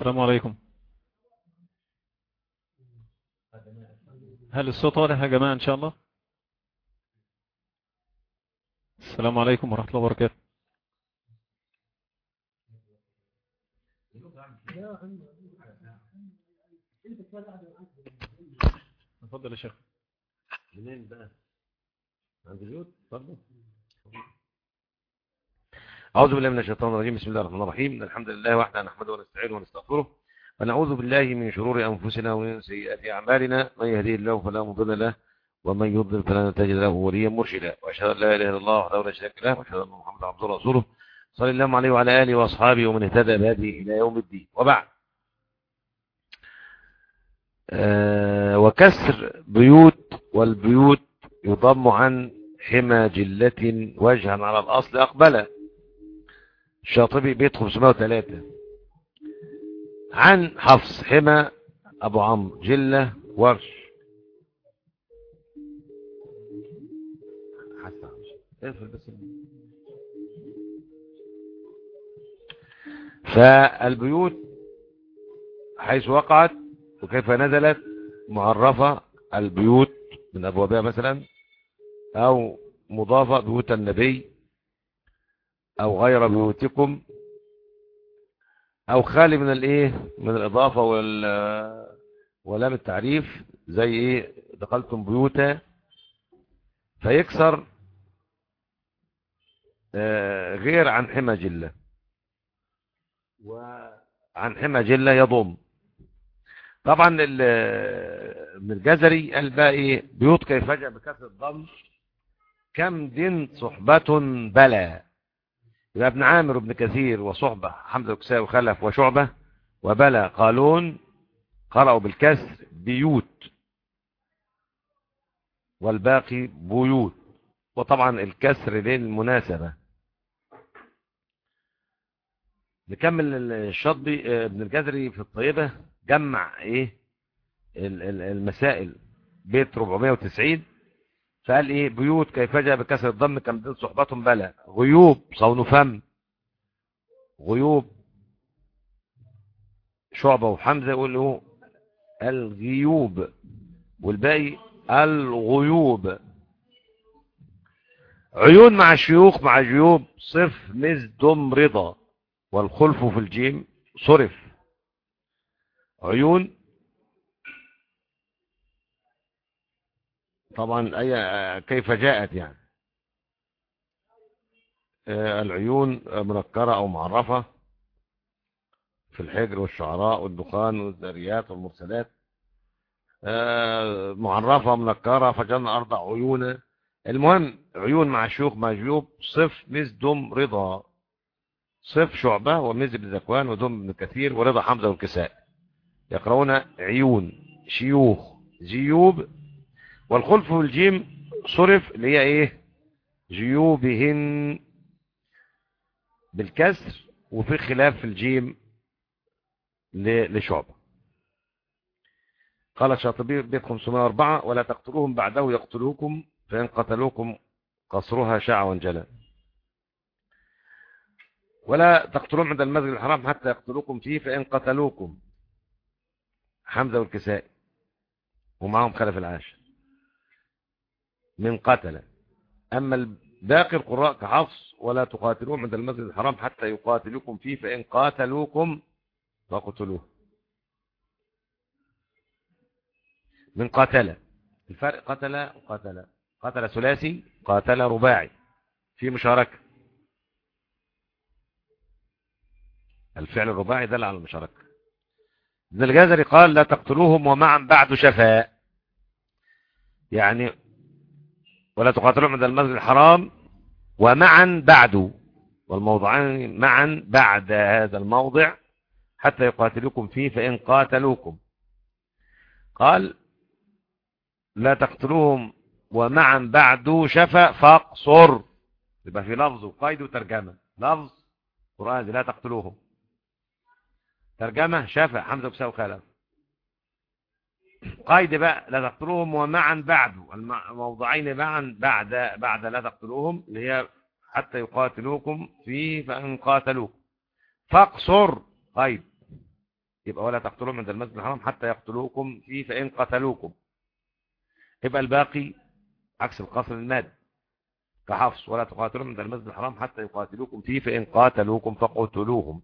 السلام عليكم هل الصوت واضح يا جماعة إن شاء الله السلام عليكم ورحمة الله وبركاته اتفضل يا شيخ منين بقى عند اليوت اتفضل أعوذ بالله من الشيطان الرجيم بسم الله الرحمن الرحيم الحمد لله وحده نحمده ونستعينه ونستغفره ونعوذ بالله من شرور أنفسنا ومن سيئات أعمالنا من يهديه الله فلا مضل له ومن يضلل فلا تجد له وليا مرشدا وأشهد أن لا إله إلا الله وحده لا شريك له وأشهد أن محمدا عبده ورسوله صلى الله عليه وعلى آله وأصحابه ومن اهتدى بهديه إلى يوم الدين وبعد آه وكسر بيوت والبيوت يضم عن حمى جلة وجها على الأصل أقبل الشاطبي بيت 503 عن حفص حمى أبو عمرو جلة ورش فالبيوت حيث وقعت وكيف نزلت معرفة البيوت من أبوابها مثلا أو مضافة بيوت النبي أو غير بيوتكم أو خالي من الإيه من الإضافة وال ولام التعريف زي إيه دخلتم بيوتا فيكسر غير عن حمى جلة وعن حمى جلة يضم طبعا ابن الجزري قال بقى ايه بيوت كيف جاء بكسر الضم كم دين صحبة بلا يبقى ابن عامر وابن كثير وصحبة حمزة وكساء وخلف وشعبة وبلا قالون قرأوا بالكسر بيوت والباقي بيوت وطبعا الكسر للمناسبة نكمل الشطبي ابن الجزري في الطيبة جمع ايه المسائل بيت 490 فقال ايه بيوت كيف جاء بكسر الضم كم دين صحبتهم بلا غيوب صون فم غيوب شعبة وحمزة يقولوا الغيوب والباقي الغيوب عيون مع شيوخ مع جيوب صف مزدم رضا والخلف في الجيم صرف عيون طبعا أي كيف جاءت يعني العيون منكرة أو معرفة في الحجر والشعراء والدخان والذريات والمرسلات معرفة منكرة فجرنا أربع عيون المهم عيون مع شيوخ مع جيوب صف مزدم رضا صف شعبة ومز بن ذكوان ودم بن كثير ورضا حمزة والكساء يقرؤون عيون شيوخ جيوب والخلف في الجيم صرف اللي هي ايه جيوبهن بالكسر وفي خلاف في الجيم لشعبة قال الشاطبي بيت 504 ولا تقتلوهم بعده يقتلوكم فإن قتلوكم قصرها شاع وانجلى ولا تقتلوهم عند المسجد الحرام حتى يقتلوكم فيه فإن قتلوكم حمزة والكسائي ومعهم خلف العاشر من قتل أما باقي القراء كحفص ولا تقاتلوهم عند المسجد الحرام حتى يقاتلوكم فيه فإن قاتلوكم فاقتلوه من قاتل الفرق قتل وقاتل قتل ثلاثي قاتل رباعي في مشاركة الفعل الرباعي دل على المشاركة ابن الجزري قال لا تقتلوهم ومعا بعد شفاء يعني ولا تقاتلوهم عند المسجد الحرام ومعا بعد والموضعان معا بعد هذا الموضع حتى يقاتلوكم فيه فإن قاتلوكم قال لا تقتلوهم ومعا بعد شفا فاقصر يبقى في لفظ وقيد وترجمة لفظ قرآن لا تقتلوهم ترجمة شفا حمزة وكساء وخلف قيد بقى لا تقتلوهم ومعا بعد الموضعين معا بعد بعد لا تقتلوهم اللي هي حتى يقاتلوكم فيه فإن قاتلوكم فاقصر قيد يبقى ولا تقتلوهم عند المسجد الحرام حتى يقتلوكم فيه فإن قتلوكم يبقى الباقي عكس القصر المادي كحفص ولا تقاتلوهم عند المسجد الحرام حتى يقاتلوكم فيه فإن قاتلوكم فقتلوهم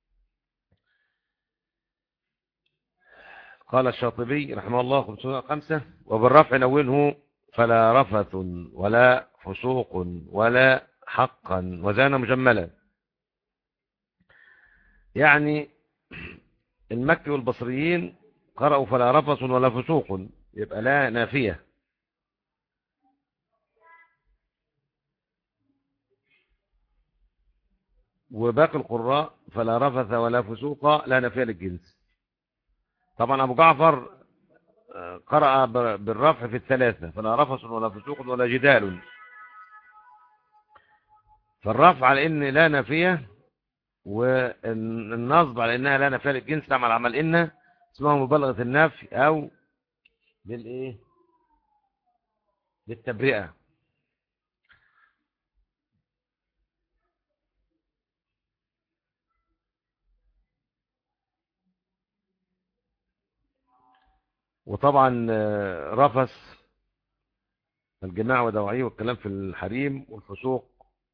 قال الشاطبي رحمه الله 505 وبالرفع نونه فلا رفث ولا فسوق ولا حقا وزان مجملا يعني المكي والبصريين قرأوا فلا رفث ولا فسوق يبقى لا نافية وباقي القراء فلا رفث ولا فسوق لا نافية للجنس طبعا أبو جعفر قرأ بالرفع في الثلاثة فلا رفث ولا فسوق ولا جدال فالرفع على ان لا نافية والنصب على انها لا نافية للجنس تعمل عمل ان اسمها مبالغة النفي او للايه للتبرئة وطبعا رفث الجماع ودواعيه والكلام في الحريم والفسوق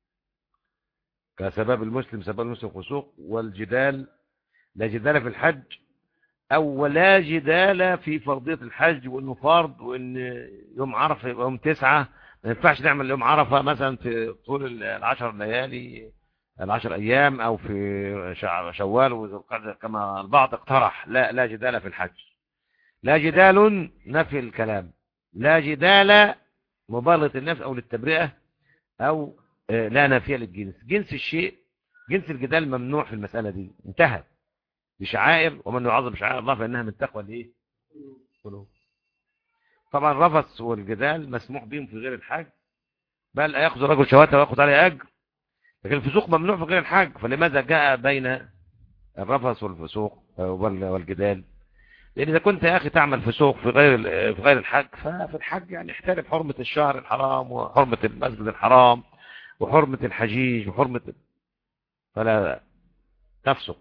كسباب المسلم سباب المسلم فسوق والجدال لا جدال في الحج او ولا جدال في فرضية الحج وانه فرض وان يوم عرفة يبقى يوم تسعة ما ينفعش نعمل يوم عرفة مثلا في طول العشر ليالي العشر ايام او في شوال وذو كما البعض اقترح لا لا جدال في الحج لا جدال نفي الكلام لا جدال مبالغة النفي او للتبرئة او لا نافية للجنس جنس الشيء جنس الجدال ممنوع في المسألة دي انتهى بشعائر ومن يعظم شعائر الله فإنها من تقوى الايه قلوب طبعا الرفث والجدال مسموح بهم في غير الحاج بل ياخذ رجل شهوته وياخذ عليه اجر لكن الفسوق ممنوع في غير الحاج فلماذا جاء بين الرفث والفسوق والجدال لان اذا كنت يا اخي تعمل فسوق في غير في غير الحج ففي الحج يعني احترم حرمه الشهر الحرام وحرمه المسجد الحرام وحرمة الحجيج وحرمة فلا تفسق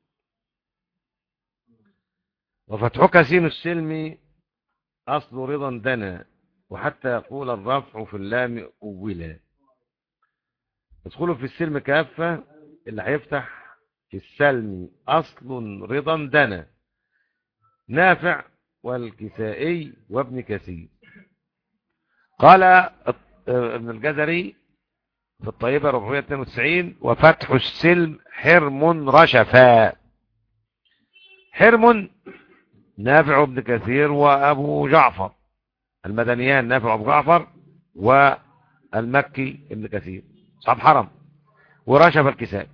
وفتحك سين السلم أصل رضا دنا وحتى يقول الرفع في اللام أولا ادخلوا في السلم كافة اللي هيفتح في السلم أصل رضا دنا نافع والكسائي وابن كثير قال ابن الجزري في الطيبة 492 وفتح السلم حرم رشفا حرم نافع بن كثير وأبو جعفر المدنيان نافع أبو جعفر والمكي ابن كثير صاحب حرم ورشف الكساء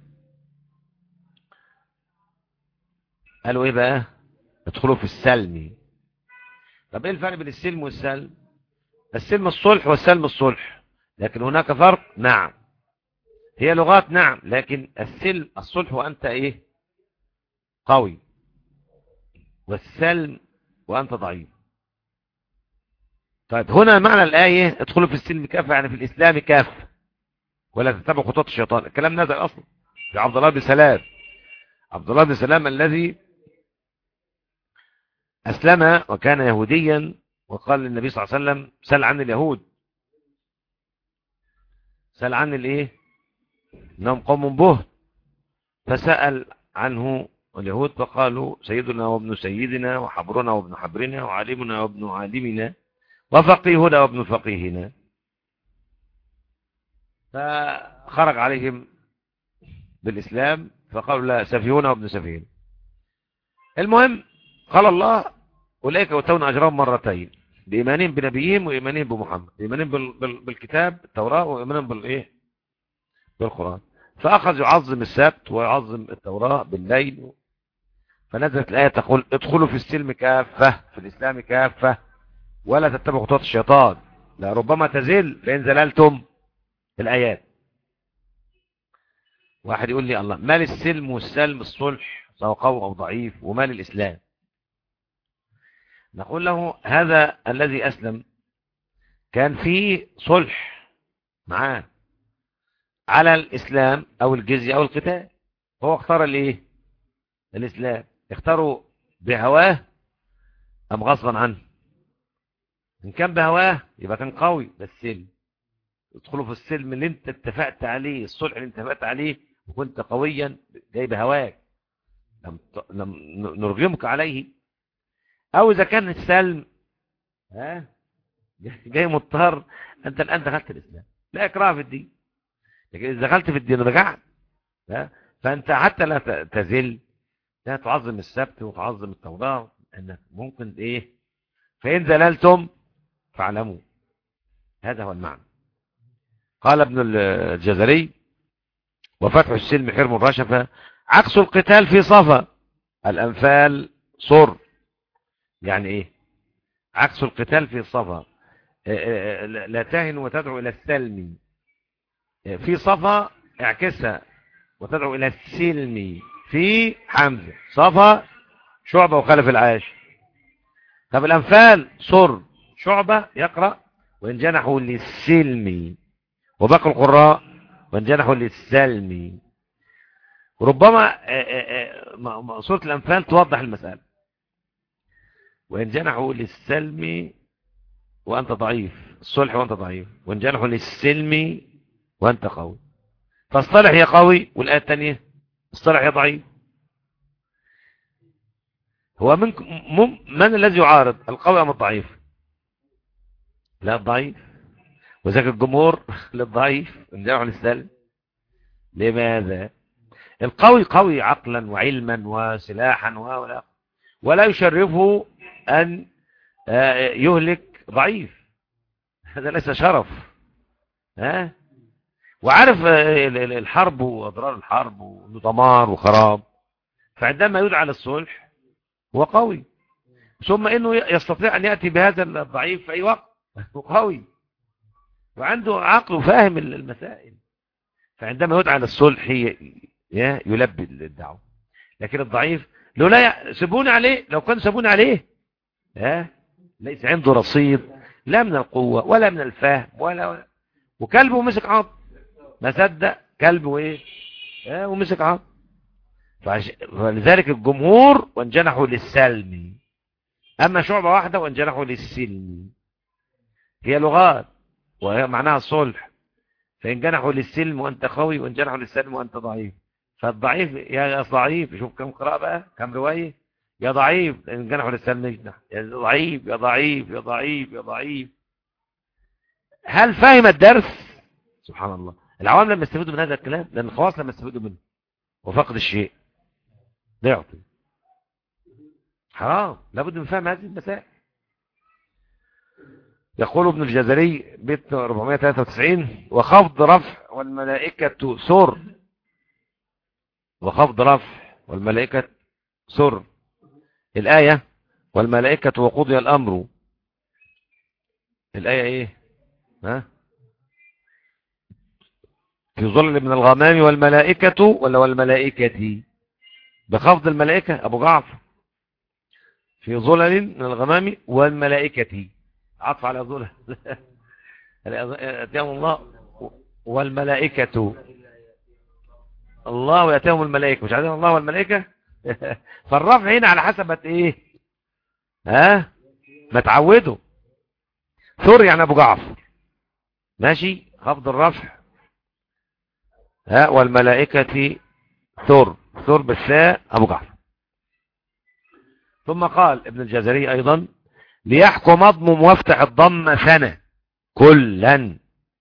قالوا ايه بقى ادخلوا في السلم طب ايه الفرق بين السلم والسلم السلم الصلح والسلم الصلح لكن هناك فرق نعم هي لغات نعم لكن السلم الصلح وأنت إيه قوي والسلم وأنت ضعيف طيب هنا معنى الآية ادخلوا في السلم كافة يعني في الإسلام كافة ولا تتبعوا خطوات الشيطان الكلام نزل أصلا في عبد الله بن سلام عبد الله بن سلام الذي أسلم وكان يهوديا وقال للنبي صلى الله عليه وسلم سل عن اليهود سأل عن الايه انهم قوم به فسأل عنه اليهود فقالوا سيدنا وابن سيدنا وحبرنا وابن حبرنا وعالمنا وابن عالمنا وفقيهنا وابن فقيهنا فخرج عليهم بالإسلام فقالوا لا سفيهنا وابن سفيهنا المهم قال الله أولئك يؤتون أجرهم مرتين بإيمانهم بنبيهم وإيمانهم بمحمد إيمانهم بال... بال... بالكتاب التوراة وإيمانهم بالإيه بالقرآن فأخذ يعظم السبت ويعظم التوراة بالليل فنزلت الآية تقول ادخلوا في السلم كافة في الإسلام كافة ولا تتبعوا خطوات الشيطان لا ربما تزل فإن زللتم الآيات واحد يقول لي الله مال السلم والسلم الصلح سواء قوي أو ضعيف ومال الإسلام نقول له هذا الذي أسلم كان فيه صلح معاه على الإسلام أو الجزية أو القتال هو اختار الايه الإسلام اختاروا بهواه أم غصبا عنه إن كان بهواه يبقى كان قوي بس سلم ادخلوا في السلم اللي انت اتفقت عليه الصلح اللي انت اتفقت عليه وكنت قويا جاي بهواك لم, ت... لم نرغمك عليه او اذا كان السلم ها جاي مضطر انت الان دخلت الاسلام لا اكراه في الدين لكن اذا دخلت في الدين رجعت ها فانت حتى لا تزل لا تعظم السبت وتعظم التوراة انك ممكن ايه فان زللتم فاعلموا هذا هو المعنى قال ابن الجزري وفتح السلم حرم الرشفة عكس القتال في صفا الأنفال صر يعني ايه عكس القتال في صفا لا تهن وتدعو إلى السلم في صفا اعكسها وتدعو إلى السلم في حمزة صفا شعبة وخلف العاش طب الأنفال صر شعبة يقرأ وإن جنحوا للسلم وباقي القراء وإن جنحوا للسلم ربما سورة الأنفال توضح المسألة وإن جنحوا للسلم وأنت ضعيف الصلح وأنت ضعيف وإن جنحوا للسلم وأنت قوي فاصطلح يا قوي والآية الثانية اصطلح يا ضعيف هو من, من الذي يعارض القوي أم الضعيف لا الضعيف وذاك الجمهور للضعيف إن جنحوا للسلم لماذا القوي قوي عقلا وعلما وسلاحا ولا ولا يشرفه أن يهلك ضعيف هذا ليس شرف ها وعارف الحرب وأضرار الحرب ودمار وخراب فعندما يدعى للصلح هو قوي ثم انه يستطيع ان يأتي بهذا الضعيف في اي وقت هو قوي وعنده عقل وفاهم المسائل فعندما يدعى للصلح يلبي الدعوة لكن الضعيف لو لا سبون عليه لو كان سبون عليه ها ليس عنده رصيد لا من القوة ولا من الفهم ولا, ولا وكلبه مسك عض ما صدق كلبه ايه ها ومسك عض فلذلك الجمهور وانجنحوا للسلم اما شعبة واحدة وانجنحوا للسلم هي لغات وهي معناها الصلح فإن جنحوا للسلم وأنت قوي وإن جنحوا للسلم وأنت ضعيف فالضعيف يا ضعيف شوف كم قراءة بقى كم رواية يا ضعيف إن جنحوا للسلم يجنح يا ضعيف يا ضعيف يا ضعيف يا ضعيف هل فهم الدرس سبحان الله العوام لما يستفيدوا من هذا الكلام لأن الخواص لما يستفيدوا منه وفقد الشيء لا يعطي حرام لابد من فهم هذه المسائل يقول ابن الجزري بيت 493 وخفض رفع والملائكة سر وخفض رفع والملائكة سر الآية والملائكة وقضي الأمر الآية ايه ها في ظل من الغمام والملائكة ولا والملائكة بخفض الملائكة أبو جعفر في ظلل من الغمام والملائكة عطف على ظلل يأتيهم الله والملائكة الله ويأتيهم الملائكة مش عايزين الله والملائكة فالرفع هنا على حسب ايه ها ما تعودوا ثور يعني ابو جعفر ماشي خفض الرفع ها والملائكة ثور ثور بالساء ابو جعفر ثم قال ابن الجزري ايضا ليحكم اضمم وافتح الضم سنة كلا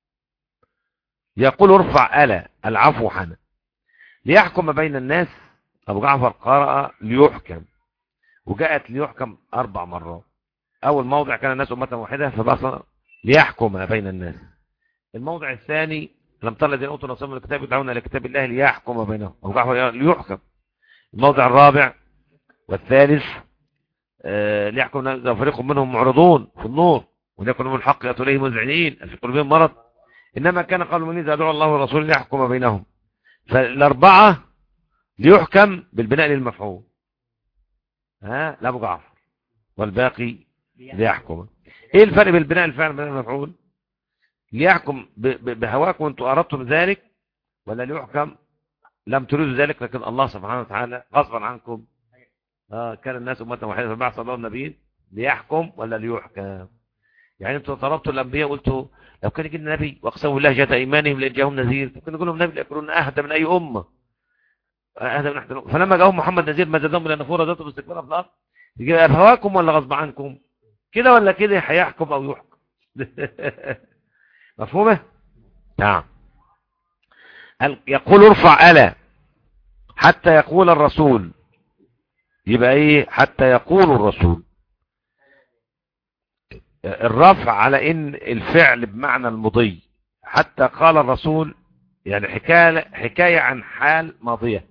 يقول ارفع ألا العفو حنا ليحكم بين الناس أبو جعفر قرأ ليحكم وجاءت ليحكم أربع مرات أول موضع كان الناس أمة واحدة فبصر ليحكم بين الناس الموضع الثاني لم ترى الذين أوتوا نصيبا من الكتاب يدعون إلى كتاب الله ليحكم بينهم أبو جعفر ليحكم الموضع الرابع والثالث آه ليحكم إذا فريق منهم معرضون في النور وليكن من الحق يأتوا إليه مذعنين في قلوبهم مرض إنما كان قالوا من إذا دعوا الله ورسوله ليحكم بينهم فالأربعة ليحكم بالبناء للمفعول ها لأبو جعفر والباقي ليحكم ايه الفرق بين البناء الفعل بين المفعول ليحكم بهواكم وانتم اردتم ذلك ولا ليحكم لم تريدوا ذلك لكن الله سبحانه وتعالى غصبا عنكم اه كان الناس امه واحده فبعث الله النبيين ليحكم ولا ليحكم يعني انتوا طلبتوا الانبياء قلتوا لو كان يجي نبي واقسموا بالله جاءت ايمانهم لان جاءهم نذير ممكن يقول لهم نبي يكونون اهدى من اي امه اهدى من احد الأمم. فلما جاءهم محمد نذير ما زادهم الا نفورا ذاته باستكبارا في الارض يجي هواكم ولا غصب عنكم كده ولا كده هيحكم او يحكم مفهومه نعم ال- يقول ارفع ألا حتى يقول الرسول يبقى ايه حتى يقول الرسول الرفع على ان الفعل بمعنى المضي حتى قال الرسول يعني حكاية, حكاية عن حال ماضية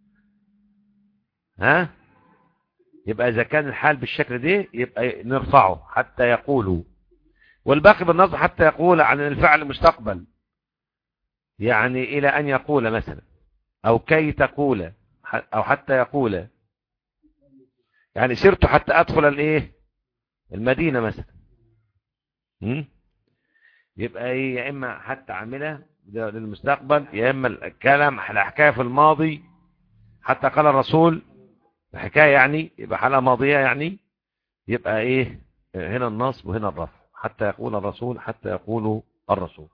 ها يبقى اذا كان الحال بالشكل ده يبقى نرفعه حتى يقولوا والباقي بالنصب حتى يقول عن الفعل مستقبل يعني الى ان يقول مثلا او كي تقول ح- او حتى يقول يعني سرت حتى ادخل الايه المدينة مثلا م? يبقى ايه يا اما حتى عاملة ده للمستقبل يا اما الكلام الحكاية في الماضي حتى قال الرسول الحكاية يعني يبقى حالة ماضية يعني يبقى ايه هنا النصب وهنا الرفع حتى يقول الرسول حتى يقول الرسول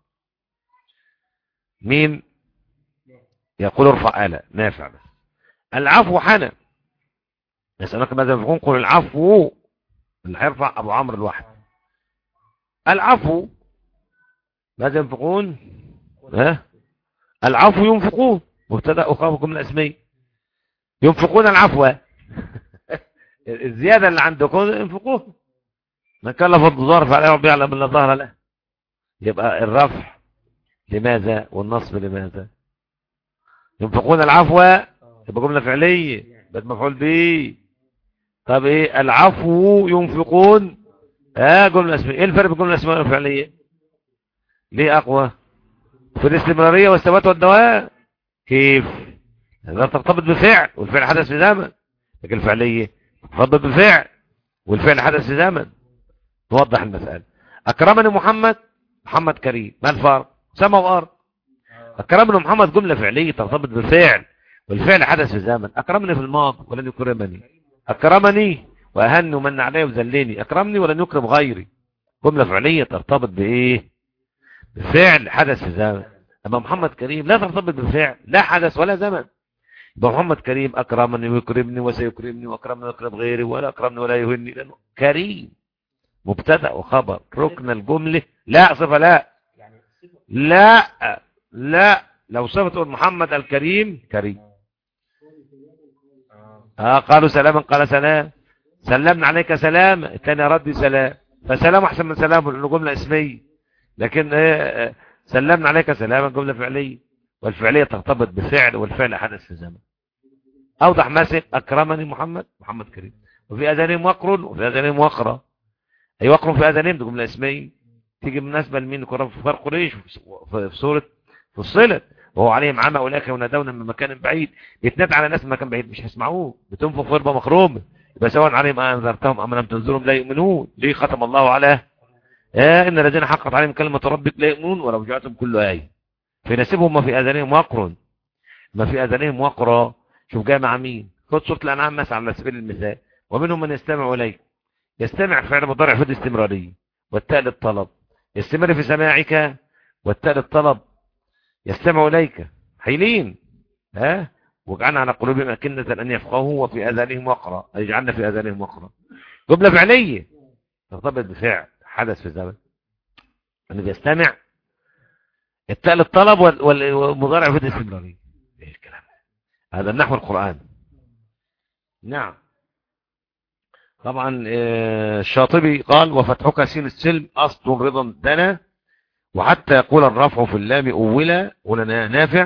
مين يقول ارفع آلة نافع بس العفو حنى يسألك ماذا ينفقون قل العفو اللي هيرفع أبو عمرو الواحد العفو ماذا ينفقون ها العفو ينفقون مبتدا أخافكم الأسمية ينفقون العفو الزيادة اللي عندكم ينفقوه من كلف الضار فعليه ربي يعلم من ظهر له يبقى الرفع لماذا والنصب لماذا ينفقون العفو يبقى جملة فعلية بقت مفعول به طب ايه العفو ينفقون اه جملة اسمية ايه الفرق بين الجملة الاسمية والفعلية ليه اقوى في الاستمرارية والثبات والدوام كيف لا ترتبط بفعل والفعل حدث في زمن لكن الفعلية ترتبط بفعل والفعل حدث في زمن نوضح المسألة أكرمني محمد محمد كريم ما الفرق سما وأرض أكرمني محمد جملة فعلية ترتبط بفعل والفعل حدث في زمن أكرمني في الماضي ولن يكرمني أكرمني وأهني ومن علي وذلني أكرمني ولن يكرم غيري جملة فعلية ترتبط بإيه بفعل حدث في زمن أما محمد كريم لا ترتبط بفعل لا حدث ولا زمن يبقى محمد كريم أكرمني ويكرمني وسيكرمني وأكرمني ويكرم غيري ولا أكرمني ولا يهني لأنه كريم مبتدا وخبر ركن الجملة لا صفة لا لا لا لو صفة تقول محمد الكريم كريم آه قالوا سلاما قال سلام سلمنا عليك سلام الثاني ردي سلام فسلام احسن من سلام لانه جمله اسميه لكن آه سلمنا عليك سلاما جمله فعليه والفعليه ترتبط بفعل والفعل حدث في زمن اوضح مثل اكرمني محمد محمد كريم وفي اذانهم وقر وفي اذانهم وقرة اي وقر في اذانهم دي جمله اسميه تيجي مناسبه لمين قرآن في فرق قريش في سوره فصلت وهو عليهم عمى اولئك ينادون من مكان بعيد يتنادى على ناس من مكان بعيد مش هيسمعوه بتنفخ في ربا مخرومه يبقى سواء عليهم انذرتهم ام لم تنذرهم لا يؤمنون ليه ختم الله على آه ان الذين حقت عليهم كلمه ربك لا يؤمنون ولو جاءتهم كل ايه فيناسبهم ما في اذانهم وقر ما في اذانهم وقرا شوف جاي مع مين خد سوره الانعام مثلا على سبيل المثال ومنهم من يستمع اليك يستمع فعل مضارع في الاستمراريه والتاء للطلب يستمر في سماعك والتاء للطلب يستمع إليك حيلين ها وجعلنا على قلوبهم أكنة أن يفقهوا وفي أذانهم وقرا أي جعلنا في أذانهم وقرا جملة فعلية ترتبط بفعل حدث في الزمن أنه بيستمع التاء للطلب والمضارع في الاستمرارية ايه الكلام هذا النحو القرآن نعم طبعا الشاطبي قال وفتحك سين السلم أصل رضا دنا وحتى يقول الرفع في اللام أولا ولنا نافع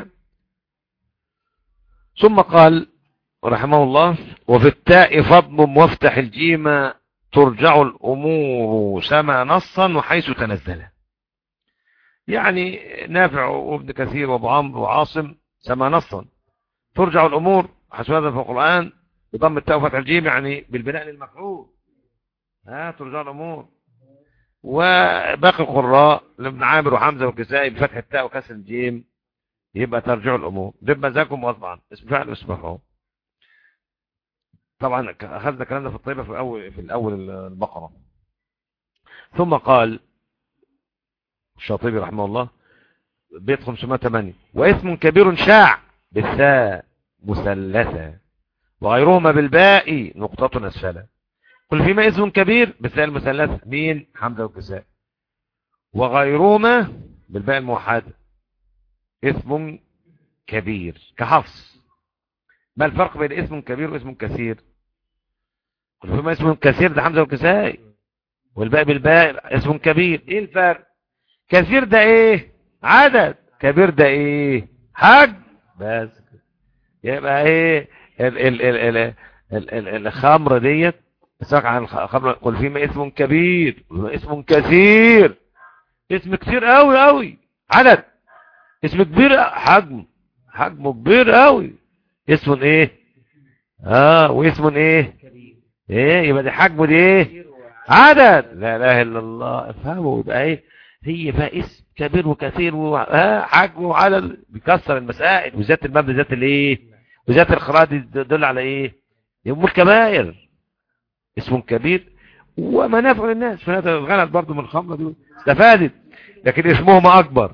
ثم قال رحمه الله وفي التاء فضل وافتح الجيم ترجع الأمور سما نصا وحيث تنزل يعني نافع وابن كثير وابو عمرو وعاصم سما نصا ترجع الأمور حسب هذا في القرآن بضم التاء وفتح الجيم يعني بالبناء للمفعول ها ترجع الأمور وباقي القراء لابن عامر وحمزة والكسائي بفتح التاء وكسر الجيم يبقى ترجع الأمور ده مزاجكم وطبعا اسم فعل اسم مفعول طبعا ك- اخذنا الكلام ده في الطيبه في اول في الاول البقره ثم قال الشاطبي رحمه الله بيت 508 واسم كبير شاع بالثاء مثلثة وغيرهما بالباء نقطة أسفلة قل فيما اسم كبير بالثاء المثلثة مين حمزة والكساء وغيرهما بالباء الموحدة اسم كبير كحفص ما الفرق بين اسم كبير واسم كثير قل فيما اسم كثير ده حمزة والكساء والباء بالباء اسم كبير ايه الفرق كثير ده ايه عدد كبير ده ايه حج بس يبقى ايه ال ال ال ال ال ال الخمر ديت ساق عن الخمر قل فيما اسم كبير اسم كثير اسم كتير قوي قوي عدد اسم كبير حجم حجمه كبير قوي اسم ايه اه واسم ايه ايه يبقى دي حجمه دي ايه عدد لا اله الا الله افهموا يبقى ايه هي بقى اسم كبير وكثير وحجم وعدد بيكسر المسائل وذات المبنى ذات الايه وذات القراءه دي تدل على ايه يوم الكبائر اسم كبير ومنافع للناس فهذا الغلط برضه من الخمره دي استفادت لكن اسمهما اكبر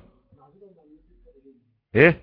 ايه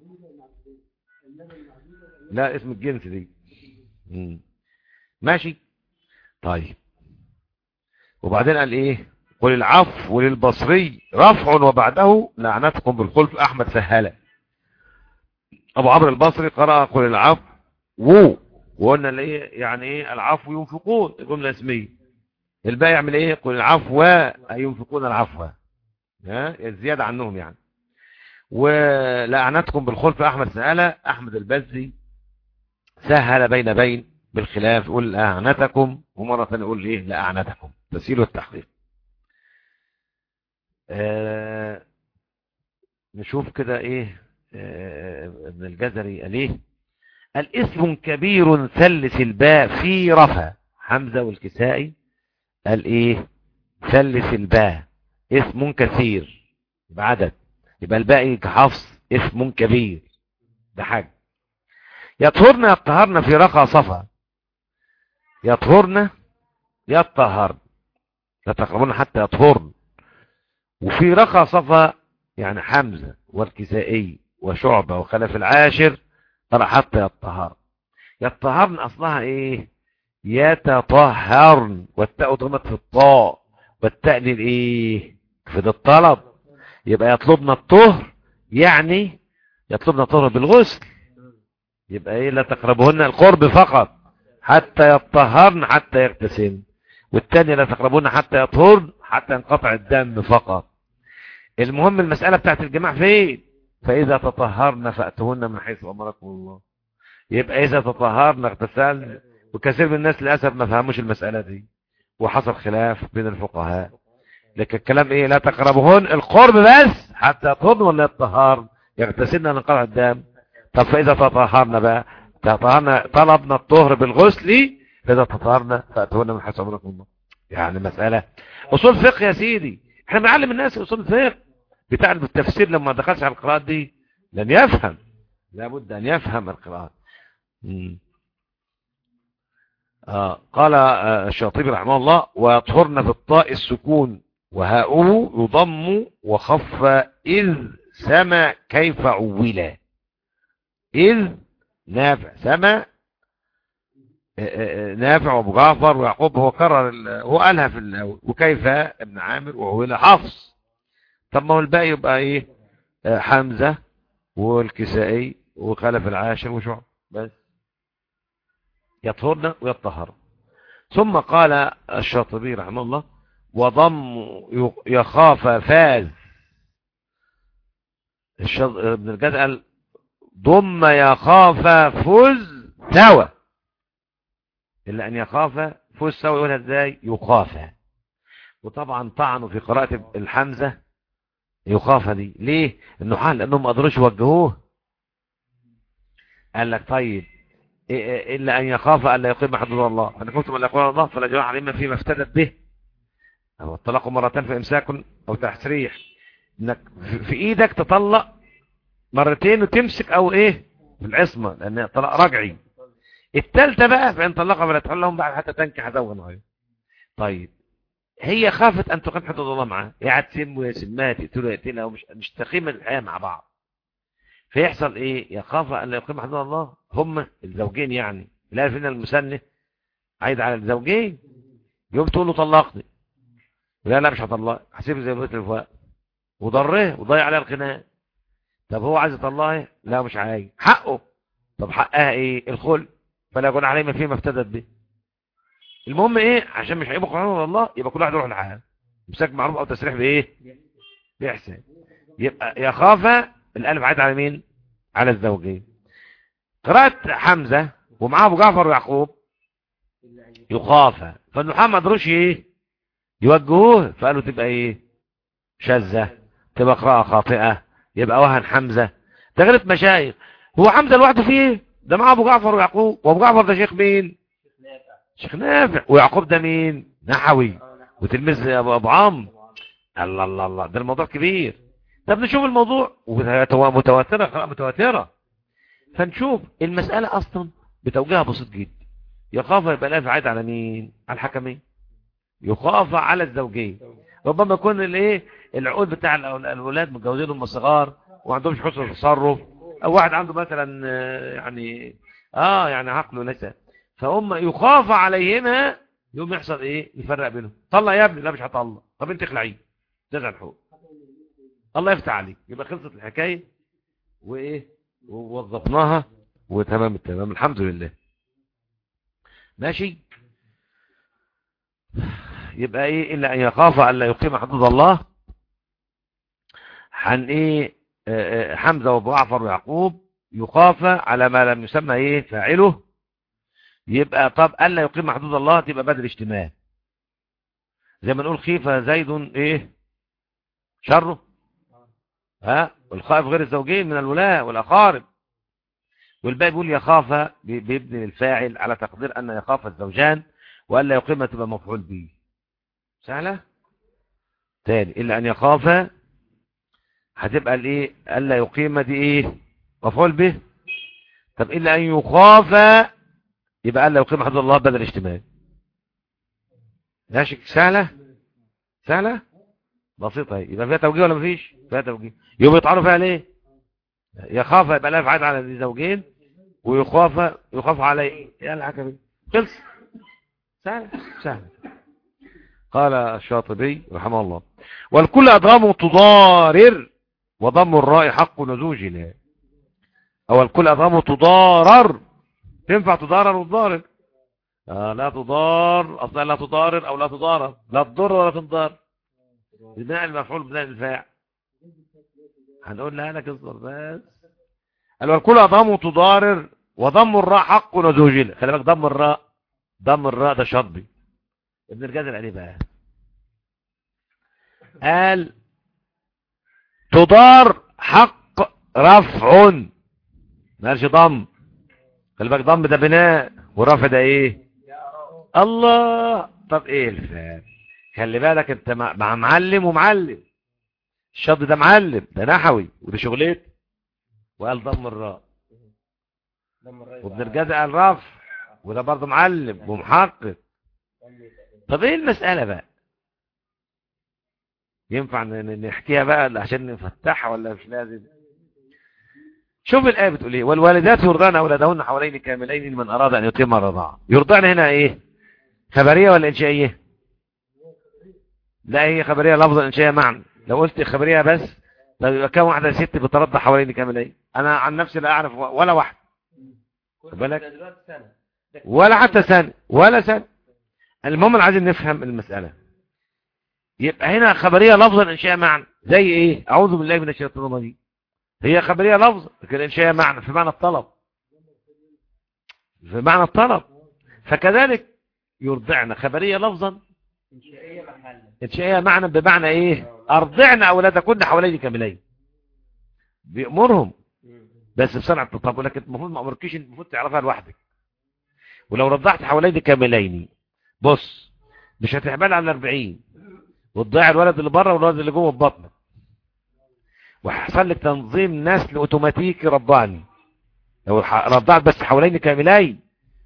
لا اسم الجنس دي مم. ماشي طيب وبعدين قال ايه قل العفو للبصري رفع وبعده لعنتكم بالخلف احمد سهله ابو عمرو البصري قرأ قل العفو و وقلنا اللي ايه يعني ايه العفو ينفقون جمله اسميه الباقي يعمل ايه قل العفو اي ينفقون العفو ها الزياده عنهم يعني ولعنتكم بالخلف احمد سهله احمد البزي سهل بين بين بالخلاف يقول لأعنتكم ومرة ثانية يقول ايه لأعنتكم تسهيل والتحقيق آه نشوف كده ايه آه ابن الجزري قال ايه الاسم كبير ثلث الباء في رفع حمزة والكسائي قال ايه ثلث الباء اسم كثير بعدد يبقى الباقي كحفص اسم كبير ده حاجة يطهرن يطهرن في رقى صفا يطهرن يطهرن لا تقربون حتى يطهرن وفي رقى صفا يعني حمزة والكسائي وشعبة وخلف العاشر ترى حتى يطهر يطهرن أصلها إيه يتطهرن والتاء ضمت في الطاء والتاء للإيه في ذا الطلب يبقى يطلبنا الطهر يعني يطلبنا الطهر بالغسل يبقى ايه لا تقربهن القرب فقط حتى يطهرن حتى يغتسلن والتانية لا تقربهن حتى يطهرن حتى ينقطع الدم فقط المهم المسألة بتاعت الجماع فين فإذا تطهرن فأتهن من حيث أمركم الله يبقى إذا تطهرن اغتسلن وكثير من الناس للأسف ما فهموش المسألة دي وحصل خلاف بين الفقهاء لكن الكلام ايه لا تقربهن القرب بس حتى يطهرن ولا يطهرن يغتسلن لانقطاع الدم طب فإذا تطهرنا بقى تطهرنا طلبنا الطهر بالغسل فإذا تطهرنا فأتونا من حيث أمركم الله يعني مسألة أصول فقه يا سيدي احنا بنعلم الناس أصول فقه بتاع التفسير لما دخلش على القراءات دي لن يفهم لابد أن يفهم القراءات آه قال آه الشاطبي رحمه الله ويطهرن في الطاء السكون وهاؤه يضم وخف إذ سما كيف عولا إذ نافع سما نافع وابو جعفر ويعقوب هو كرر هو قالها في الاول وكيف ابن عامر وهو حفص طب ما هو الباقي يبقى ايه حمزة والكسائي وخلف العاشر وشعب بس يطهرنا ويطهر ثم قال الشاطبي رحمه الله وضم يخاف فاز ابن الجد قال ضم يخاف فز سوى إلا أن يخاف فز سوى يقولها ازاي يخاف وطبعا طعنوا في قراءة الحمزة يخاف دي ليه النحاة لأنهم ما قدروش يوجهوه قال لك طيب إلا أن يخاف ألا يقيم حدود الله فإن كنتم ألا يقول الله فلا جناح عليهما فيما افتدت به أو الطلاق مرتين في إمساك أو تحريح إنك في إيدك تطلق مرتين وتمسك او ايه في العصمة لان طلاق رجعي الثالثه بقى فان طلقها فلا تحل لهم بعد حتى تنكح زوجا غيره طيب هي خافت ان تقيم حدود الله معاه هي هتسم ويسمها تقتله يقتلها ومش مش تقيم الحياه مع بعض فيحصل ايه يخاف ان لا يقيم حدود الله هم الزوجين يعني لا فينا المسنه عايد على الزوجين يوم تقول له طلقني لا لا مش هطلقك هسيبه زي ما قلت الفؤاد وضره وضيع عليها الخناق طب هو عايز يطلقها لا مش عايز حقه طب حقها ايه الخل فلا يكون عليه ما فيه ما افتدت به المهم ايه عشان مش هيبقى قانون الله يبقى كل واحد يروح لحاله امساك معروف او تسريح بايه باحسان يبقى يخاف الالف عايد على مين على الزوجين قراءة حمزة ومعاه ابو جعفر ويعقوب يخاف فالنحاة ما قدروش ايه يوجهوه فقالوا تبقى ايه شاذة تبقى قراءة خاطئة يبقى وهن حمزة ده غيرت مشايخ هو حمزة لوحده فيه ايه ده معاه ابو جعفر ويعقوب وابو جعفر ده شيخ مين شيخ نافع ويعقوب ده مين نحوي وتلميذ ابو ابو عمرو الله الله الله ده الموضوع كبير طب نشوف الموضوع متواترة قراءة متواترة فنشوف المسألة أصلا بتوجيهها بسيط جدا يخاف يبقى الألف عايد على مين على الحكمين يخاف على الزوجين ربما يكون الايه العقود بتاع الاولاد متجوزين هم صغار وما عندهمش حسن تصرف او واحد عنده مثلا يعني اه يعني عقله لسه فهم يخاف عليهما يوم يحصل ايه يفرق بينهم طلع يا ابني لا مش هطلع طب انت اخلعيه تزعل حقوق الله يفتح عليك يبقى خلصت الحكايه وايه ووظفناها وتمام التمام الحمد لله ماشي يبقى ايه الا ان يخاف ان لا يقيم حدود الله عن ايه حمزه وابو جعفر ويعقوب يخاف على ما لم يسمى ايه فاعله يبقى طب الا يقيم حدود الله تبقى بدل اشتمال زي ما نقول خيف زيد ايه شره ها والخائف غير الزوجين من الولاء والاقارب والباقي بيقول يخاف بيبني الفاعل على تقدير ان يخاف الزوجان والا يقيم تبقى مفعول به سهله تاني الا ان يخاف هتبقى الايه الا يقيم دي ايه مفعول به طب الا ان يخاف يبقى الا يقيم حدود الله بدل اشتمال ماشي سهله سهله بسيطه يبقى فيها توجيه ولا مفيش فيها توجيه يبقى يطعنوا فيها ليه يخاف يبقى لا يفعل على الزوجين ويخاف يخاف عليه يا الحكمي خلص سهل سهل قال الشاطبي رحمه الله والكل أدغام تضارر وضم الراء حق نزوجنا أو الكل أدغام تضارر تنفع تضارر وتضارر آه لا تضار أصلا لا تضارر أو لا تضارر لا تضر ولا تضار بناء المفعول بناء الفاعل هنقول لها لك اصبر بس قال والكل أضم تضارر وضم الراء حق نزوجنا خلي بالك ضم الراء ضم الراء ده شطبي ابن الجزر عليه بقى قال تضار حق رفع ما قالش ضم خلي بالك ضم ده بناء ورفع ده ايه الله طب ايه الفرق خلي بالك انت مع معلم ومعلم الشط ده معلم ده نحوي وده شغلته وقال ضم الراء وابن الجزء قال رفع وده برضه معلم ومحقق طب ايه المسألة بقى ينفع نحكيها بقى عشان نفتحها ولا مش لازم شوف الآية بتقول ايه والوالدات يرضعن أولادهن حوالين كاملين لمن أراد أن يتم الرضاعة يرضعن هنا ايه خبرية ولا إنشائية لا هي خبرية لفظا إنشائية معنى لو قلت خبرية بس طب يبقى كام واحدة ست بترضع حوالين كاملين أنا عن نفسي لا أعرف ولا واحد بالك ولا حتى سنة ولا سنة المهم أنا عايزين نفهم المسألة يبقى هنا خبرية لفظا إنشاء معنى زي إيه أعوذ بالله من الشيطان الرجيم هي خبرية لفظ لكن إنشاء معنى في معنى الطلب في معنى الطلب فكذلك يرضعنا خبرية لفظا إنشائية معنى بمعنى إيه أرضعنا أولادكن حوالين كاملين بيأمرهم بس بصنعة الطب لكن المفروض ما أمركيش المفروض تعرفها لوحدك ولو رضعت حوالين كاملين بص مش هتحمل على 40 وتضيع الولد اللي بره والولد اللي جوه في بطنك وهيحصل لك تنظيم نسل اوتوماتيكي رضعني لو رضعت بس حوالين كاملين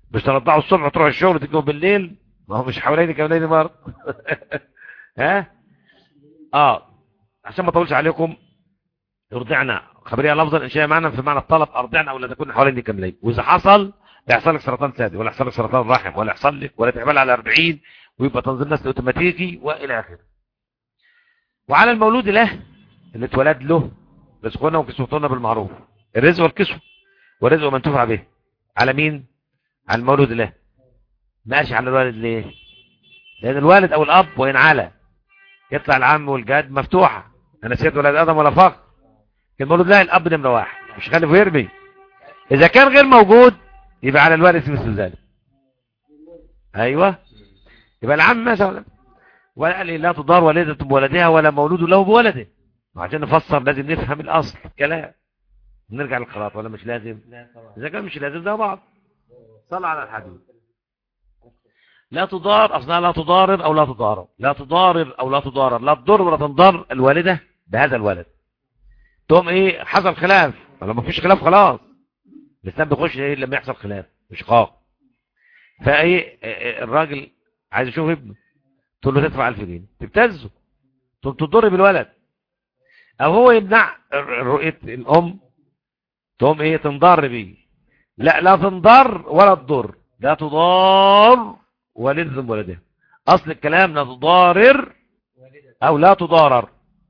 مش ترضعوا الصبح تروحوا الشغل تجوا بالليل ما هو مش حوالين كملين برضه ها اه عشان ما اطولش عليكم يرضعنا خبريه لفظا انشاء معنى في معنى الطلب ارضعنا ولا تكون حوالين كاملين واذا حصل لا يحصل لك سرطان ثدي ولا يحصل لك سرطان رحم ولا يحصل لك ولا تحمل على 40 ويبقى تنظيم نسل اوتوماتيكي والى اخره وعلى المولود له اللي اتولد له رزقنا وكسوتنا بالمعروف الرزق والكسوه والرزق من تفع به على مين على المولود له ماشي على الوالد ليه لان الوالد او الاب وان على يطلع العم والجد مفتوحه انا سيد ولد ادم ولا فخر المولود له الاب نمره واحد مش خلف ويرمي اذا كان غير موجود يبقى على الوارث مثل ذلك ايوه يبقى العم مثلا ولا قال لي لا تضار والدة بولدها ولا مولود له بولده عشان نفسر لازم نفهم الاصل الكلام نرجع للقراءة ولا مش لازم اذا كان مش لازم ده بعض صلى على الحديث لا تضار اصلا لا تضارر او لا تضارر لا تضارر او لا تضارر لا تضر ولا تنضر الوالدة بهذا الولد تقوم ايه حصل خلاف ولا ما فيش خلاف خلاص الاسلام بيخش ايه لما يحصل خلاف مش قاق فايه الراجل عايز يشوف ابنه تقول له تدفع 1000 جنيه تبتزه تقوم تضر بالولد او هو يمنع رؤيه الام تقوم ايه تنضر بيه لا لا تنضر ولا تضر لا تضار والد ولدها اصل الكلام لا تضارر او لا تضارر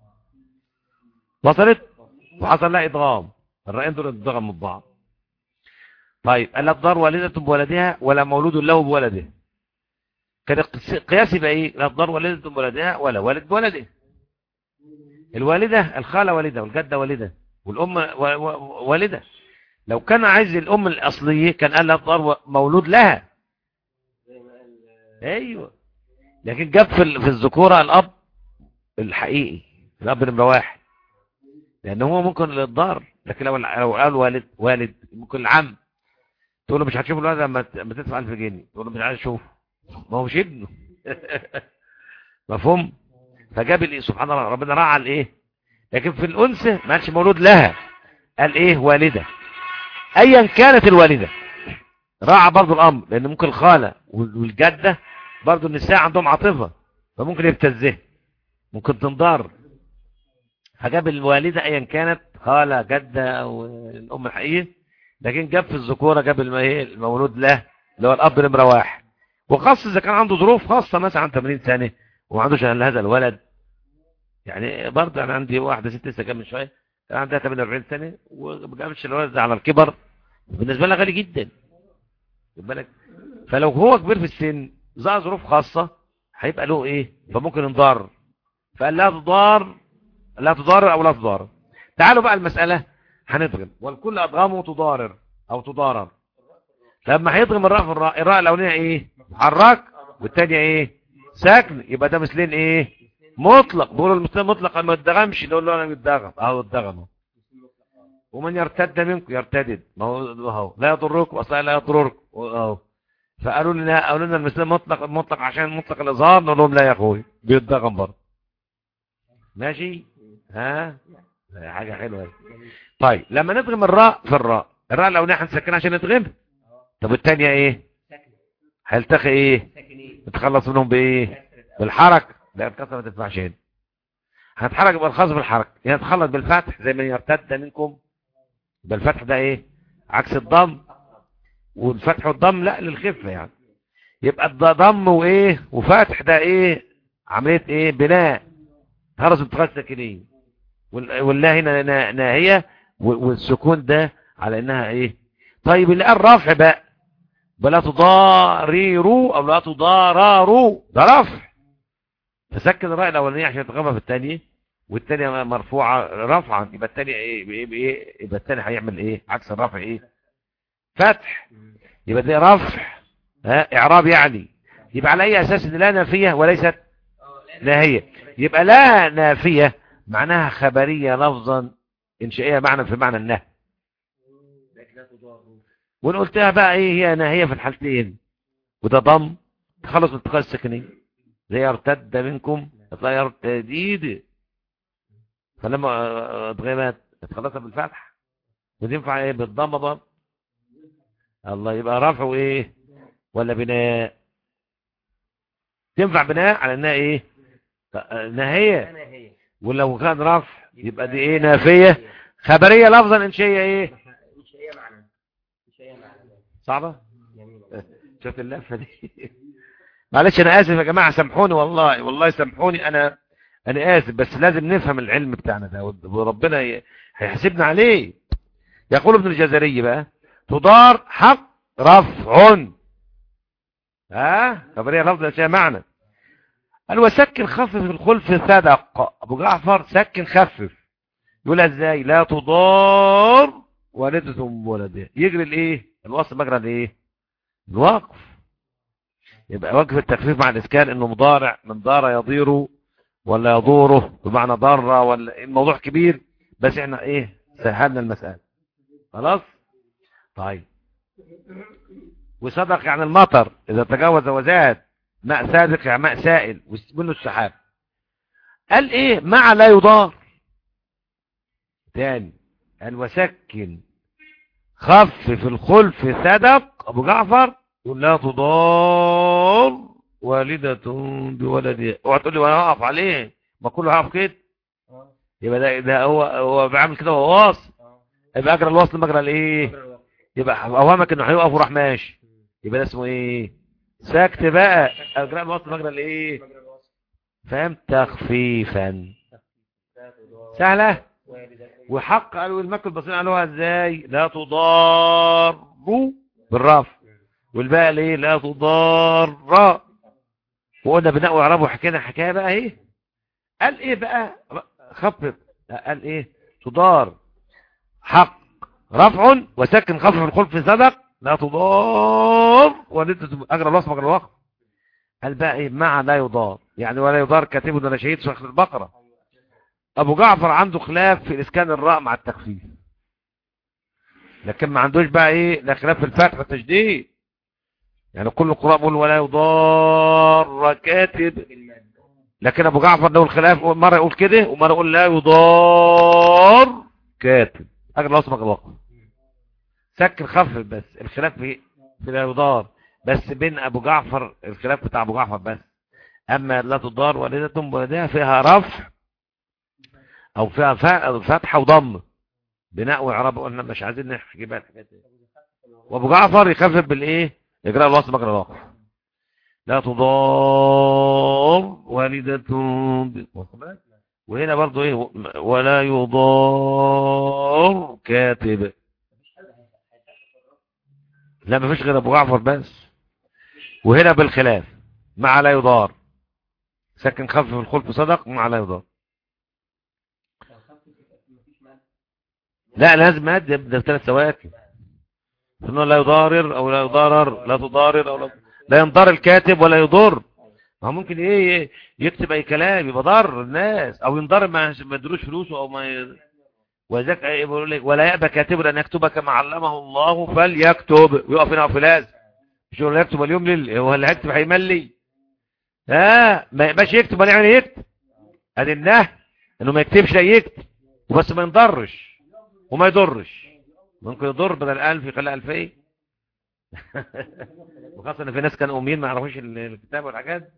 وصلت وحصل لها ادغام الرأيين دول اتضغم من بعض طيب ألا تضار والدة بولدها ولا مولود له بولده كان قياسي بقى ايه لا تضار والدة بولدها ولا والد بولده الوالدة الخالة والدة والجدة والدة والأم والدة لو كان عايز الأم الأصلية كان قال لا تضار مولود لها ايوه لكن جاب في في الذكورة الأب الحقيقي الأب نمرة واحد لأن هو ممكن الضار لكن لو لو قال والد والد ممكن العم تقول له مش هتشوف الولد لما تدفع 1000 جنيه تقول له مش عايز اشوفه ما هو مش ابنه مفهوم فجاب الايه سبحان الله ربنا راعى الايه لكن في الانثى ما قالش مولود لها قال ايه والده ايا كانت الوالده راعى برضو الامر لان ممكن الخاله والجده برضو النساء عندهم عاطفه فممكن يبتزه ممكن تنضار فجاب الوالده ايا كانت خاله جده او الام الحقيقيه لكن جاب في الذكوره جاب المولود له اللي هو الاب نمره واحد وخاصة إذا كان عنده ظروف خاصة مثلا عن 80 سنة وما عندوش إلا هذا الولد يعني برضه أنا عندي واحدة ست لسه كام من شوية كان عندها 48 سنة وما جابش الولد ده على الكبر بالنسبة لها غالي جدا خد بالك فلو هو كبير في السن ظهر ظروف خاصة هيبقى له إيه فممكن ينضار فقال لا تضار لا تضار أو لا تضار تعالوا بقى المسألة هنضغم والكل أضغامه تضارر أو تضارر لما هيضغم الراء في الراء الراء الاولانيه ايه حرك والثانيه ايه ساكن يبقى ده مثلين ايه مطلق بيقولوا المثلين مطلق ما يتدغمش نقول له انا متدغم اهو اتدغم ومن يرتد منكم يرتدد ما هو اهو لا يضركم اصلا لا يضرركم اهو فقالوا لنا قالوا لنا المثلين مطلق مطلق عشان مطلق الاظهار نقول لهم لا يا اخوي بيتدغم برضه ماشي ها حاجه حلوه طيب لما ندغم الراء في الراء الراء الاولانيه هنسكنها عشان ندغمها طب الثانيه ايه هيلتقي ايه نتخلص منهم بايه بالحركه لا الكسره ما تنفعش هنا هنتحرك يبقى الخاص بالحركه يعني نتخلص بالفتح زي ما يرتد منكم يبقى الفتح ده ايه عكس الضم والفتح والضم لا للخفه يعني يبقى الضم وايه وفتح ده ايه عمليه ايه بناء هرس انتقال ساكنين والله هنا ناهيه والسكون ده على انها ايه طيب اللي قال رفع بقى بلا تضارروا او لا تضارروا ده رفع فسكن الراء الاولانيه عشان تغمى في الثانيه والثانيه مرفوعه رفعا يبقى الثانيه ايه بايه يبقى الثاني هيعمل ايه عكس الرفع ايه فتح يبقى ده رفع ها اعراب يعني يبقى على اي اساس ان لا نافيه وليست ناهيه يبقى لا نافيه معناها خبريه لفظا انشائيه معنى في معنى النهي وان قلتها بقى ايه هي ناهيه في الحالتين وده ضم تخلص من التقاء السكنين زي يرتد منكم يطلع يرتديد فلما اتغيرت تخلصها بالفتح وتنفع ايه بالضمه برضه الله يبقى رفع ايه ولا بناء تنفع بناء على انها ايه نهية أنا هي ولو كان رفع يبقى دي ايه نافية خبرية لفظا انشية ايه مش هي معنى مش هي معنى صعبة جميل شفت اللفة دي معلش انا اسف يا جماعة سامحوني والله والله سامحوني انا انا اسف بس لازم نفهم العلم بتاعنا ده وربنا ي- هيحاسبنا عليه يقول ابن الجزري بقى تدار حق رفع ها خبرية لفظ لا شيء معنى قال وسكن خفف الخلف صدق ابو جعفر سكن خفف يقولها ازاي لا تضار والدة بولدها يجري الايه الوصل مجرى الايه الوقف يبقى وقف التخفيف مع الاسكان انه مضارع من دار يضير ولا يضوره بمعنى ضر ولا الموضوع كبير بس احنا ايه سهلنا المسألة خلاص طيب وصدق يعني المطر اذا تجاوز وزاد ماء سابق يعني ماء سائل منه السحاب قال ايه مع لا يضار تاني قال وسكن خفف الخلف صدق ابو جعفر يقول لا تضار والدة بولدها اوعى تقول لي وانا هقف عليه ما كله هقف كده اه يبقى ده, ده هو هو بيعمل كده وهو واصل اه يبقى اجرى الوصل مجرى الايه قبل الوقت. يبقى اوهمك انه هيقف وراح ماشي يبقى ده اسمه ايه سكت بقى اجراء الوصل مجرى الايه قبل الوقت. فاهم تخفيفا لا تضار سهله والدة وحق قالوا المكر البصريين قالوها ازاي لا تضار بالرفع والباقي ليه لا تضار وقلنا بناء واعراب وحكينا حكايه بقى ايه قال ايه بقى خفض قال ايه تضار حق رفع وسكن خفض الخلف صدق لا تضار وانت اجرى الوصف اجرى الوقف قال بقى ايه مع لا يضار يعني ولا يضار كاتبه ولا شهيد في اخر البقره ابو جعفر عنده خلاف في اسكان الراء مع التخفيف لكن ما عندوش بقى ايه لا خلاف في الفتح والتشديد يعني كل القراء بيقول ولا يضار كاتب بالمادة لكن ابو جعفر له الخلاف مره يقول كده ومره يقول لا يضار كاتب اجل اصبغ الوقت سكن خفف بس الخلاف في في لا يضار بس بين ابو جعفر الخلاف بتاع ابو جعفر بس اما لا تضار والدة بولدها فيها رفع او فيها ف- فتحه وضم بناء واعراب قلنا مش عايزين نحكي بقى الحاجات دي وابو جعفر يخفف بالايه اجراء الوصل مجرى الوقف لا تضار والدة ب- وهنا برضو ايه ولا يضار كاتب لا مفيش غير ابو جعفر بس وهنا بالخلاف مع لا يضار سكن خفف الخلف صدق مع لا يضار لو خفف مفيش مادة لا لازم مادة يبدأ بثلاث سواكن انه لا يضارر او لا يضارر لا تضارر او لا, لا ينضر الكاتب ولا يضر ما هو ممكن ايه إيه يكتب اي كلام يبقى ضر الناس او ينضر ما ما يدروش فلوسه او ما ي... وذاك ايه بيقول لك ولا يأبى كاتب ان يكتب كما علمه الله فليكتب ويقف هنا في لازم مش هو اللي يكتب اليوم ليل هو اللي هيكتب هيملي ها ما يبقاش يكتب ولا يعني يكتب ادي النهي انه ما يكتبش لا يكتب وبس ما ينضرش وما يضرش ممكن يضر بدل ألف يخلي ألفين وخاصة ان في ناس كانوا أمين ما يعرفوش ال- الكتاب والحاجات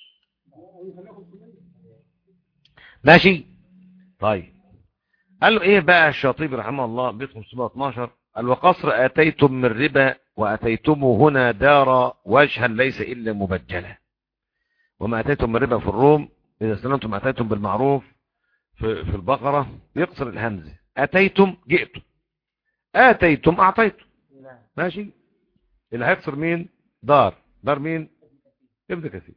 ماشي طيب قال له ايه بقى الشاطبي رحمه الله بيت 512 قال وقصر اتيتم من ربا واتيتم هنا دار وجها ليس الا مبجلا وما اتيتم من ربا في الروم اذا سلمتم اتيتم بالمعروف في, في البقرة يقصر الهمزة اتيتم جئتم اتيتم اعطيتم نعم ماشي اللي هيكسر مين دار دار مين ابن كثير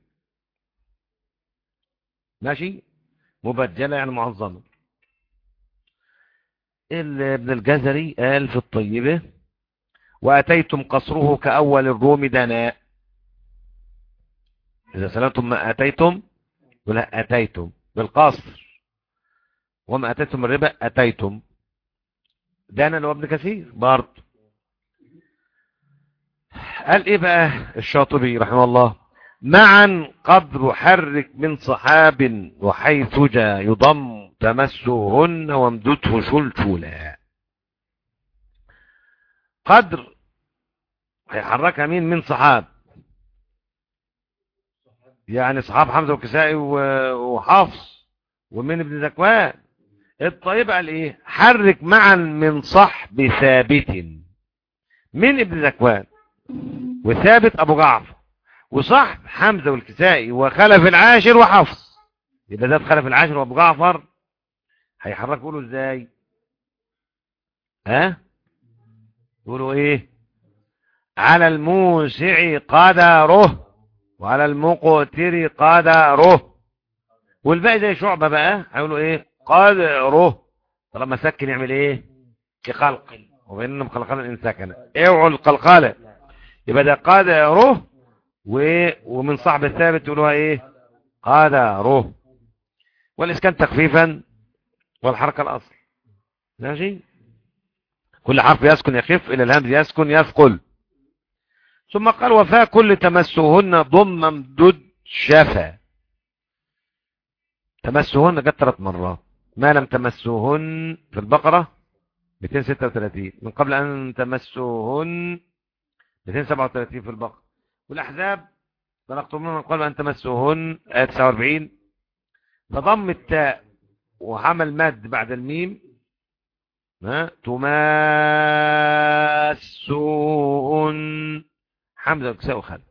ماشي مبجلة يعني معظمة ال- ابن الجزري قال في الطيبة وأتيتم قصره كأول الروم دناء إذا سلمتم ما أتيتم ولا أتيتم بالقصر وما أتيتم الربا أتيتم دانا اللي هو ابن كثير برضه قال ايه بقى الشاطبي رحمه الله معا قدر حرك من صحاب وحيث جاء يضم تمسهن وامدته شلشلا قدر هيحركها مين من صحاب يعني اصحاب حمزة والكسائي و- وحفص ومن ابن ذكوان الطيب قال ايه حرك معا من صحب ثابت من ابن ذكوان وثابت ابو جعفر وصحب حمزة والكسائي وخلف العاشر وحفص يبقى ده خلف العاشر وابو جعفر هيحركوا له ازاي ها يقولوا ايه على الموسع قدره وعلى المقتر قدره والباقي زي شعبة بقى هيقولوا ايه قدره طالما سكن يعمل ايه يقلقل وبيننا مقلقلا ان سكن اوعوا القلقلة يبقى ده قدره و... ومن صاحب الثابت يقولوها ايه قدره والاسكان تخفيفا والحركة الاصل ماشي كل حرف يسكن يخف الى الهمز يسكن يثقل ثم قال وفاء كل تمسهن ضم ممدود شفا تمسهن جت ثلاث مرات ما لم تمسوهن في البقرة 236 من قبل أن تمسوهن 237 في البقرة والأحزاب طلقتم من قبل أن تمسوهن آية 49 فضم التاء وعمل مد بعد الميم ها تماسون حمزة وكساء وخل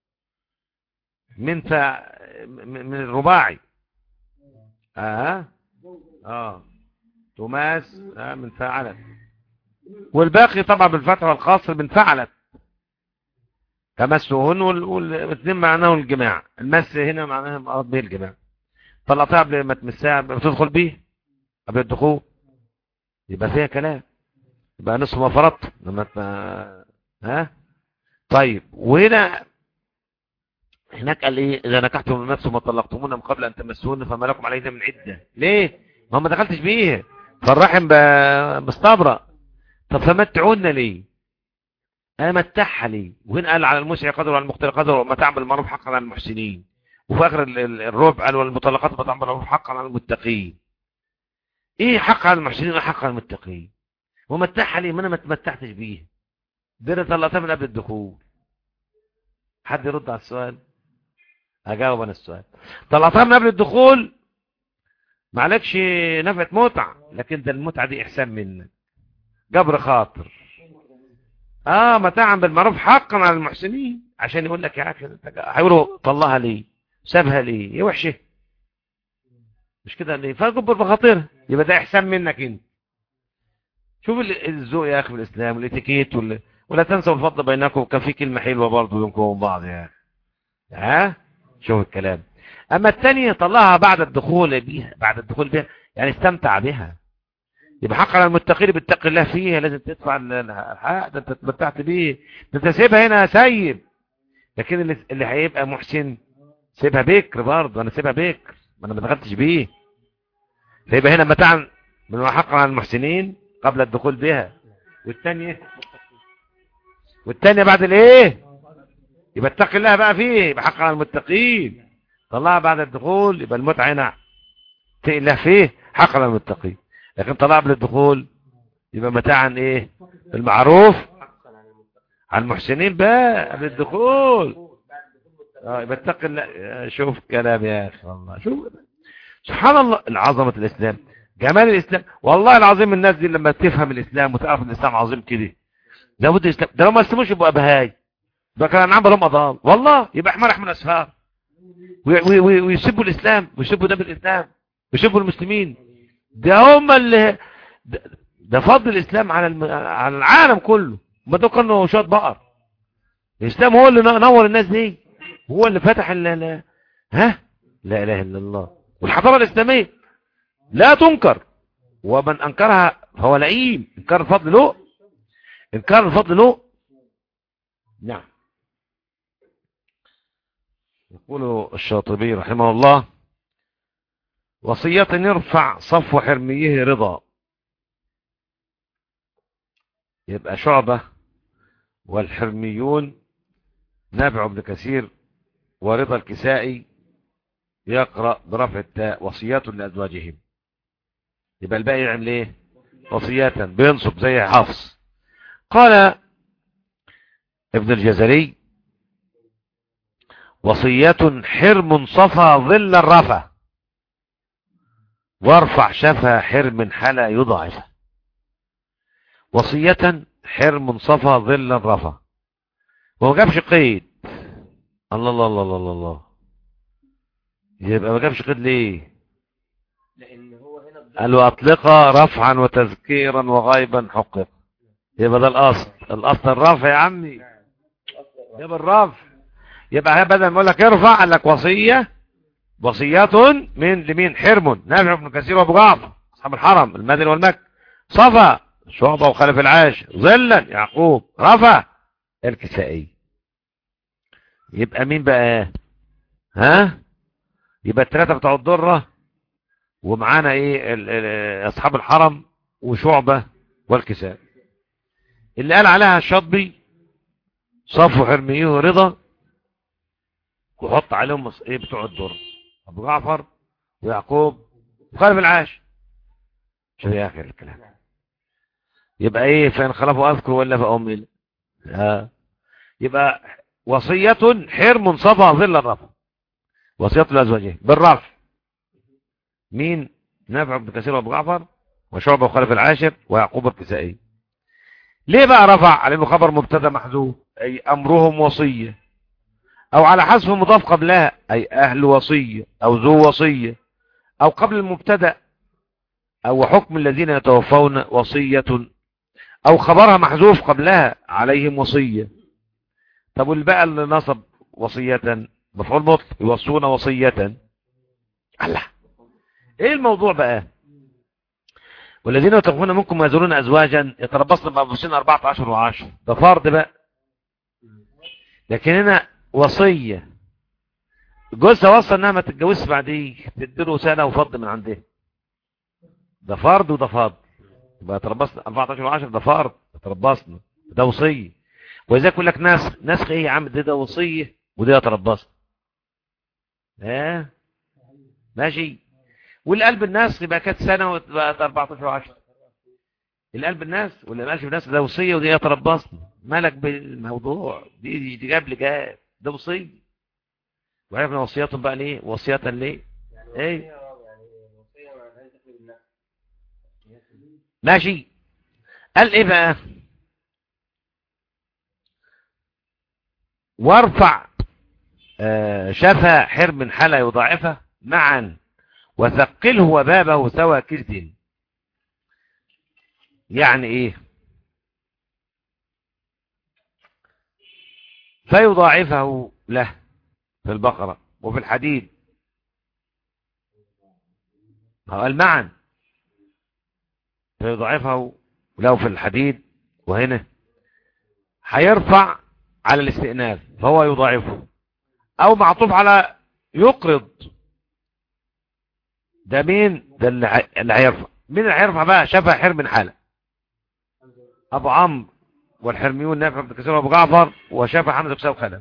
من فا من من الرباعي اه اه تماس آه من فعلت والباقي طبعا بالفتح والقصر من فعلت تمسهن وال- والاثنين معناه الجماع المس هنا معناها مراد به الجماع طلعتها قبل ما تمسها بتدخل بيه قبل الدخول يبقى فيها كلام يبقى نصف ما فرضت لما ت... ها طيب وهنا هناك قال ايه اذا نكحتم النفس وما طلقتمون من قبل ان تمسوهن فما لكم عليهن من عده ليه ما هو ما دخلتش بيه فالرحم ب- مستبرأ طب فمتعونا ليه انا متعها ليه وهنا قال على المسع قدر وعلى المقتل قدر ومتاع بالمعروف حقا على المحسنين وفي اخر ال- ال- الربع قال والمطلقات متاع بالمعروف حقا على المتقين ايه حق على المحسنين وحق على المتقين ومتعها ليه ما انا ما تمتعتش بيه ده انا طلعتها من قبل الدخول حد يرد على السؤال هجاوب انا السؤال طلعتها من قبل الدخول معلكش نفعة متعة لكن ده المتعة دي احسان منك جبر خاطر اه متاعا بالمعروف حقا على المحسنين عشان يقول لك يا اخي انت جا- هيقولوا طلعها ليه سابها ليه هي وحشه مش كده ليه فجبر بخاطرها يبقى ده احسان منك انت شوف ال- الذوق يا اخي في الاسلام والاتيكيت وال... ولا تنسوا الفضل بينكم كان في كلمه حلوه برضه بينكم وبين بعض يا اخي ها شوف الكلام اما الثانيه طلعها بعد الدخول بيها بعد الدخول بيها يعني استمتع بها يبقى حق على المتقين بتتقي الله فيها لازم تدفع ال- ال- الحق ده انت اتمتعت بيه ده انت سيبها هنا سيب لكن اللي اللي هيبقى محسن سيبها بكر برضه انا سيبها بكر ما انا ما دخلتش بيه فيبقى هنا متاعا من حق على المحسنين قبل الدخول بها والثانيه والثانيه بعد الايه يبقى اتقي الله بقى فيه يبقى حق على المتقين طلعها بعد الدخول يبقى المتعه هنا اتقي الله فيه حق على المتقين لكن طلع قبل الدخول يبقى متاعا ايه المعروف حقا على المتقين على المحسنين بقى قبل الدخول اه يبقى اتقي الله يا شوف كلام يا اخي والله شوف سبحان الله العظمة الاسلام جمال الاسلام والله العظيم الناس دي لما تفهم الاسلام وتعرف ان الاسلام عظيم كده لابد الاسلام ده لو ما اسلموش يبقوا ابهاي ده كان انعام لهم اضال والله يبقى احمر احمر اسفار وي- وي- وي- ويسبوا الاسلام ويسبوا دم الاسلام ويسبوا المسلمين ده هم اللي ده, ده فضل الاسلام على الم... على العالم كله ما ده كانوا شويه بقر الاسلام هو اللي نور الناس دي هو اللي فتح ال... ال- ها لا اله الا الله والحضاره الاسلاميه لا تنكر ومن انكرها فهو لئيم انكار الفضل له انكار الفضل له نعم يقول الشاطبي رحمه الله وصية يرفع صفو حرميه رضا يبقى شعبة والحرميون نابع بن كثير ورضا الكسائي يقرأ برفع التاء وصيات لأزواجهم يبقى الباقي يعمل ايه وصيات بينصب زي حفص قال ابن الجزري وصية حرم صفى ظل الرفا وارفع شفا حرم حلا يضعف وصية حرم صفى ظل الرفا وما جابش قيد الله الله الله الله الله, الله. يبقى ما جابش قيد ليه لان هو هنا الضد قال واطلقها رفعا وتذكيرا وغيبا حقق يبقى ده الاصل الاصل الرفع يا عمي نعم أصل يبقى الرفع يبقى هي بدل ما اقول لك ارفع قال لك وصيه وصيات من لمين حرم نافع بن كثير وابو جعفر اصحاب الحرم المدني والمكي صفا شعبه وخلف العاش ظلا يعقوب رفع الكسائي يبقى مين بقى ها يبقى الثلاثه بتوع الضره ومعانا ايه ال- ال- اصحاب الحرم وشعبه والكساء اللي قال عليها الشاطبي صفو حرميه رضا وحط عليهم مص- ايه بتوع الدر ابو جعفر ويعقوب وخالف العاش شوف يا اخي الكلام يبقى ايه فان خلفوا اذكر ولا فامل ها يبقى وصية حرم صفى ظل الرفع وصية الازواجين بالرفع مين نافع بن كثير وابو جعفر وشعبة وخالف العاشر ويعقوب الكسائي ليه بقى رفع على انه خبر مبتدا محذوف اي امرهم وصيه او على حذف مضاف قبلها اي اهل وصيه او ذو وصيه او قبل المبتدا او حكم الذين يتوفون وصيه او خبرها محذوف قبلها عليهم وصيه طب واللي بقى اللي نصب وصيه مفعول مطلق يوصون وصيه الله ايه الموضوع بقى والذين يتوفون منكم ويذرون ازواجا يتربصن بانفسهن 14 و10 ده فرض بقى لكن هنا وصيه جوزها وصى انها ما تتجوزش بعديه تديله سنه وفض من عندها ده فرض وده فرض يبقى يتربصن 14 و10 ده فرض يتربصن ده وصيه ولذلك يقول لك نسخ نسخ ايه يا عم ده ده وصيه وده يتربصن ها ماشي والقلب الناس يبقى كانت سنة وبقت 14 و10 القلب الناس واللي ماشي الناس ده وصية ودي يتربصن مالك بالموضوع دي دي جاب لي جاب ده وصية وعرفنا وصية بقى ليه وصية ليه يعني إيه؟ وصية يعني وصية ما لهاش دخل بالنفس ماشي قال ايه بقى وارفع آه، شفا حرم حلا يضاعفه معا وثقله وبابه سوى كرد يعني ايه فيضاعفه له في البقرة وفي الحديد قال معا فيضاعفه له في الحديد وهنا هيرفع على الاستئناف فهو يضاعفه او معطوف على يقرض ده مين ده اللي هي- اللي هيرفع مين اللي هيرفع بقى شفا حرم حالة ابو عمرو والحرميون نافع بن كثير وابو جعفر وشفا حمزه بسبب خلف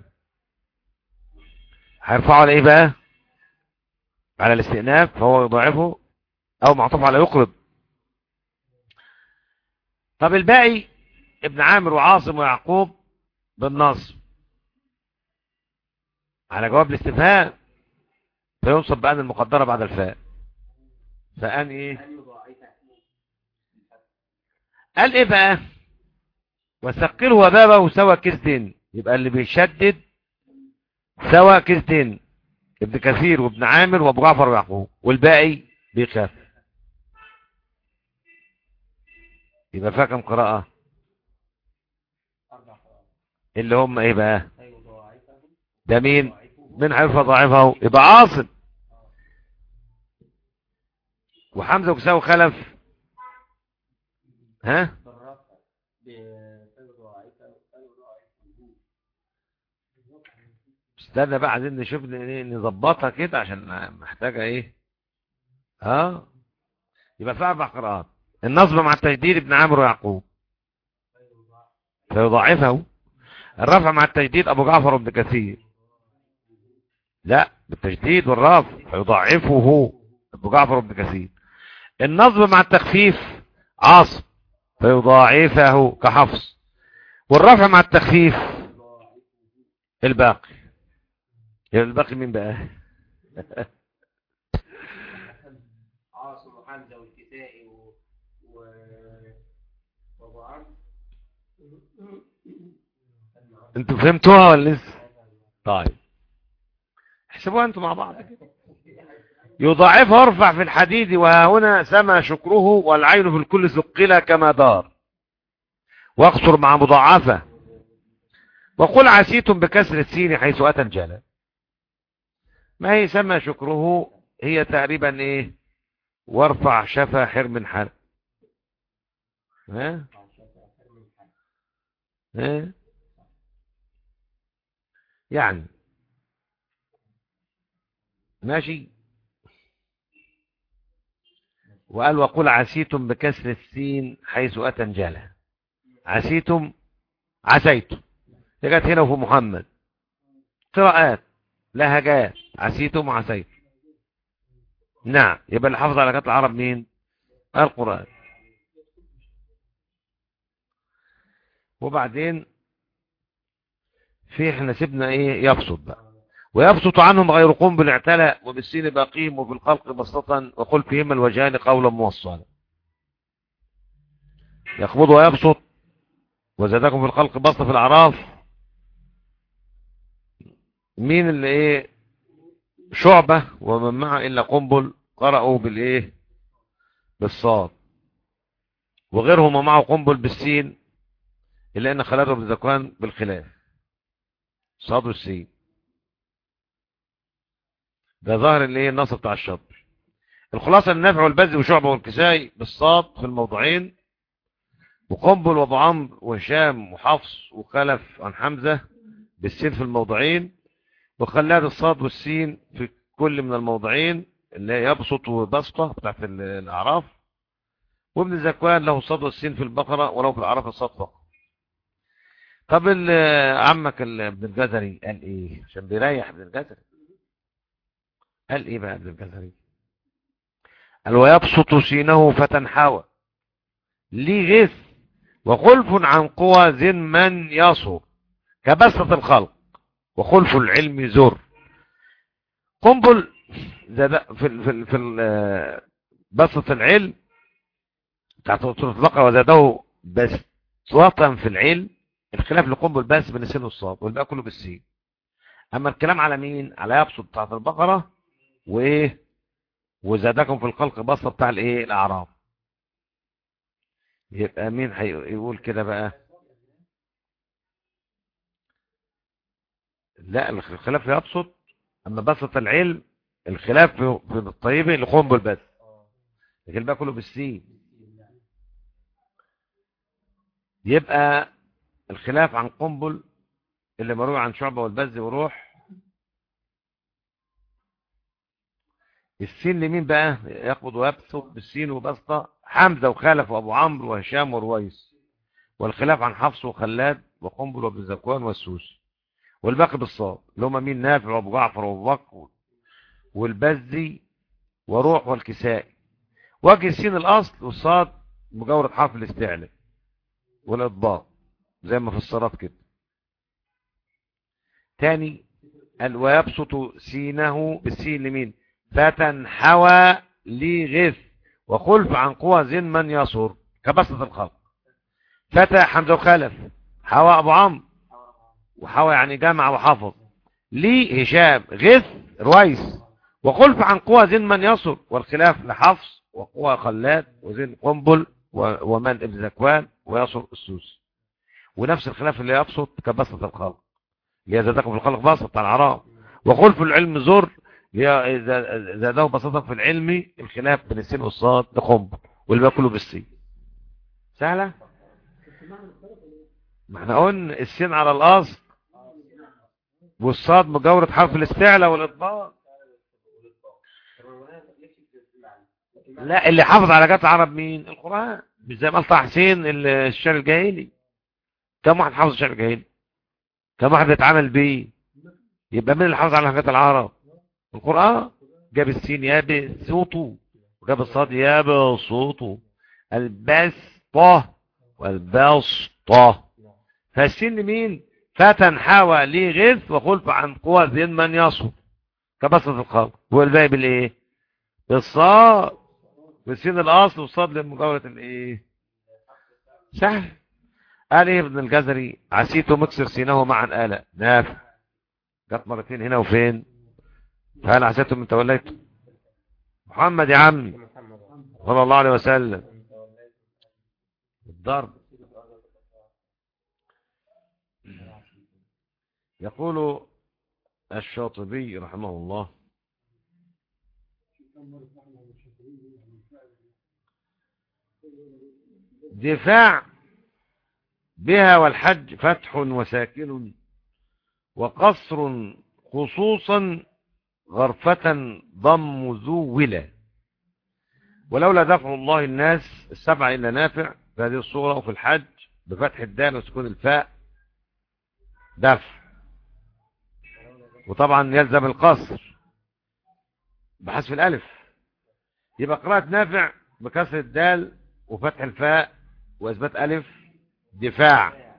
هيرفعوا على ايه بقى على الاستئناف فهو يضاعفه او معطوف على يقرض طب الباقي ابن عامر وعاصم ويعقوب بالنصب على جواب الاستفهام فينصب بأن المقدرة بعد الفاء فأن ايه أن يضاعفه قال ايه بقى وثقله وبابه سوى كردين يبقى اللي بيشدد سوى كردين ابن كثير وابن عامر وابو جعفر ويعقوب والباقي بيخاف يبقى فيها كم قراءة أربع قراءات اللي هم ايه بقى أن يضاعفه ده مين يضاعفه من عرف ضعيفه يبقى عاصم وحمزة وكساو خلف ها بالرفع ب- فيضاعفه فيضاعفه استنى بقى عايزين نشوف ن- ن- نظبطها كده عشان محتاجة ايه ها يبقى في اربع قراءات النصب مع التجديد ابن عامر ويعقوب فيضاعفه الرفع مع التجديد ابو جعفر بن كثير لا بالتجديد والرفع فيضاعفه ابو جعفر بن كثير النصب مع التخفيف عاصم فيضاعفه كحفص والرفع مع التخفيف الباقي يبقى الباقي مين بقى عاصم وحمزة والكسائي و... و... وابو عمرو انتوا فهمتوها ولا لسه طيب احسبوها انتوا مع بعض يضاعف ارفع في الحديد وهنا سما شكره والعين في الكل ثقل كما دار واقصر مع مضاعفة وقل عسيتم بكسر السين حيث أتى الجلال ما هي سما شكره هي تقريبا ايه وارفع شفا حرم حل ها ها يعني ماشي وقال وقل عسيتم بكسر السين حيث أتى انجالا عسيتم عسيتم جت هنا وفي محمد قراءات لهجات عسيتم وعسيتم نعم يبقى اللي حافظ على لغات العرب مين القرآن وبعدين في احنا سيبنا ايه يبسط بقى ويبسط عنهم غير قوم بالاعتلاء وبالسين باقيهم وفي الخلق بسطة وقل فيهما الوجهان قولا موصلا يقبض ويبسط وزادكم في الخلق بسط في الاعراف مين اللي ايه شعبة ومن معه الا قنبل قرأوا بالايه بالصاد وغيرهم معه قنبل بالسين الا ان خلاله بن ذكوان بالخلاف صاد والسين ده ظاهر اللي هي النص بتاع الشطر الخلاصة النافع والبز وشعبة والكسائي بالصاد في الموضوعين وقنبل وابو عمرو وهشام وحفص وخلف عن حمزة بالسين في الموضعين وخلاد الصاد والسين في كل من الموضعين اللي هي يبسط وبسطة بتاعت ال- الأعراف وابن زكوان له الصاد والسين في البقرة ولو في الأعراف الصاد فقط طب ال- عمك ال- ابن الجزري قال ايه عشان بيريح ابن الجزري قال ايه بقى ابن الجزري قال ويبسط سينه فتنحوى لي غث وخلف عن قوى ذن من يصر كبسطة الخلق وخلف العلم زر قنبل زاد في ال في ال في ال بسطة العلم بتاعت سورة البقرة وزاده بسطة في العلم الخلاف لقنبل بس بين السين والصاد والباقي كله بالسين اما الكلام على مين على يبسط بتاعت البقرة وايه وزادكم في الخلق بسطة بتاع الايه الاعراف يبقى مين هيقول كده بقى لا الخلاف يبسط اما بسط العلم الخلاف في في الطيبة لقنبل بس لكن الباقي كله بالسين يبقى الخلاف عن قنبل اللي مروي عن شعبة والبز وروح السين لمين بقى يقبض ويبسط بالسين وبسطة حمزة وخالف وابو عمرو وهشام ورويس والخلاف عن حفص وخلاد وقنبل وابن زكوان والسوسي والباقي بالصاد اللي هم مين نافع وابو جعفر وابو بكر والبزي وروح والكسائي وجه السين الاصل والصاد مجاورة حرف الاستعلاء والاطباق زي ما في الصراط كده تاني قال ويبسط سينه بالسين لمين فتنحوى لغث وخلف عن قوى زن من يصر كبسط الخلق فتى حمزة وخلف حوى أبو عمرو وحوى يعني جمع وحفظ لي هشام غث رويس وخلف عن قوى زن من يصر والخلاف لحفص وقوى خلاد وزن قنبل و- ومن ابن زكوان ويصر السوسي ونفس الخلاف اللي يبسط كبسط الخلق اللي يزادكم في الخلق بسط بتاع العرب وخلف العلم زر اللي ي- زاده بسطا في العلم الخلاف بين السين والصاد لقنبل والباقي كله بالسين سهلة ما احنا قلنا السين على الاصل والصاد مجاورة حرف الاستعلاء والاطباق لا اللي حافظ على جات العرب مين القرآن مش زي ما قال طه حسين ال- الشعر الجاهلي كم واحد حافظ الشعر الجاهلي كم واحد بيتعامل بيه يبقى مين اللي حافظ على حاجات العرب القرآن جاب السين يا بصوته وجاب الصاد يا بصوته البسطة والبسطة فالسين لمين فتى حاوى لي غث وخلف عن قوى ذن من يصف كبسط القول والباقي بالايه بالصاد بالسين الاصل والصاد لمجاورة الايه سهل قال ايه ابن الجزري عسيت مكسر سينه معا آلة نافع جت مرتين هنا وفين فهل عسيتم من توليتم محمد يا عمي محمد صلى الله عليه وسلم الضرب يقول الشاطبي رحمه الله دفاع بها والحج فتح وساكن وقصر خصوصا غرفة ضم ذو ولا ولولا دفع الله الناس السبع إلا نافع في هذه الصورة وفي الحج بفتح الدال وسكون الفاء دفع وطبعا يلزم القصر بحذف الألف يبقى قراءة نافع بكسر الدال وفتح الفاء وإثبات ألف دفاع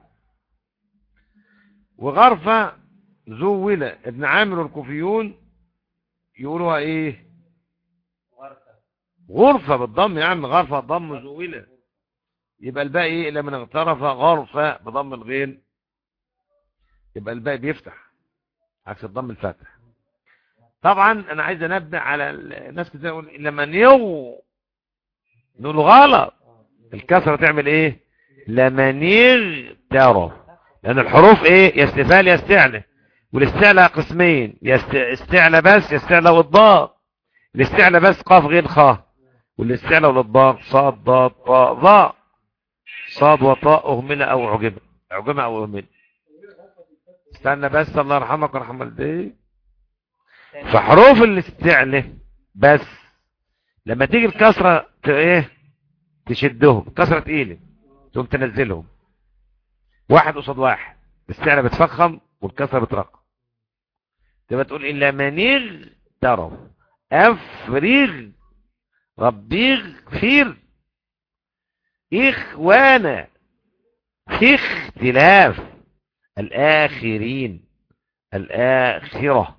وغرفة ذو ولا ابن عامر والكوفيون يقولوها ايه غرفة غرفة بالضم يا عم غرفة ضم زويلة يبقى الباقي ايه الا من اغترف غرفة بضم الغين يبقى الباقي بيفتح عكس الضم الفتح طبعا انا عايز انبه على ال- الناس كتير يقول لما نيو نقول غلط الكسرة تعمل ايه لمن اغترف لان الحروف ايه يستفال يستعلى والاستعلاء قسمين يست... استعلى بس يستعلى والضاء الاستعلى بس قاف غير خاء والاستعلى والضاء صاد ضاد طاء ضاء صاد وطاء اهمل او عجم عجم او اهمل استنى بس الله يرحمك ويرحم والديك فحروف الاستعلى بس لما تيجي الكسرة ت- ايه تشدهم كسرة تقيلة تقوم تنزلهم واحد قصاد واحد الاستعلى بتفخم والكسرة بترقم تبقى تقول إلا من اغترف أفرغ ربيغ فير إخوانا في اختلاف الآخرين الآخرة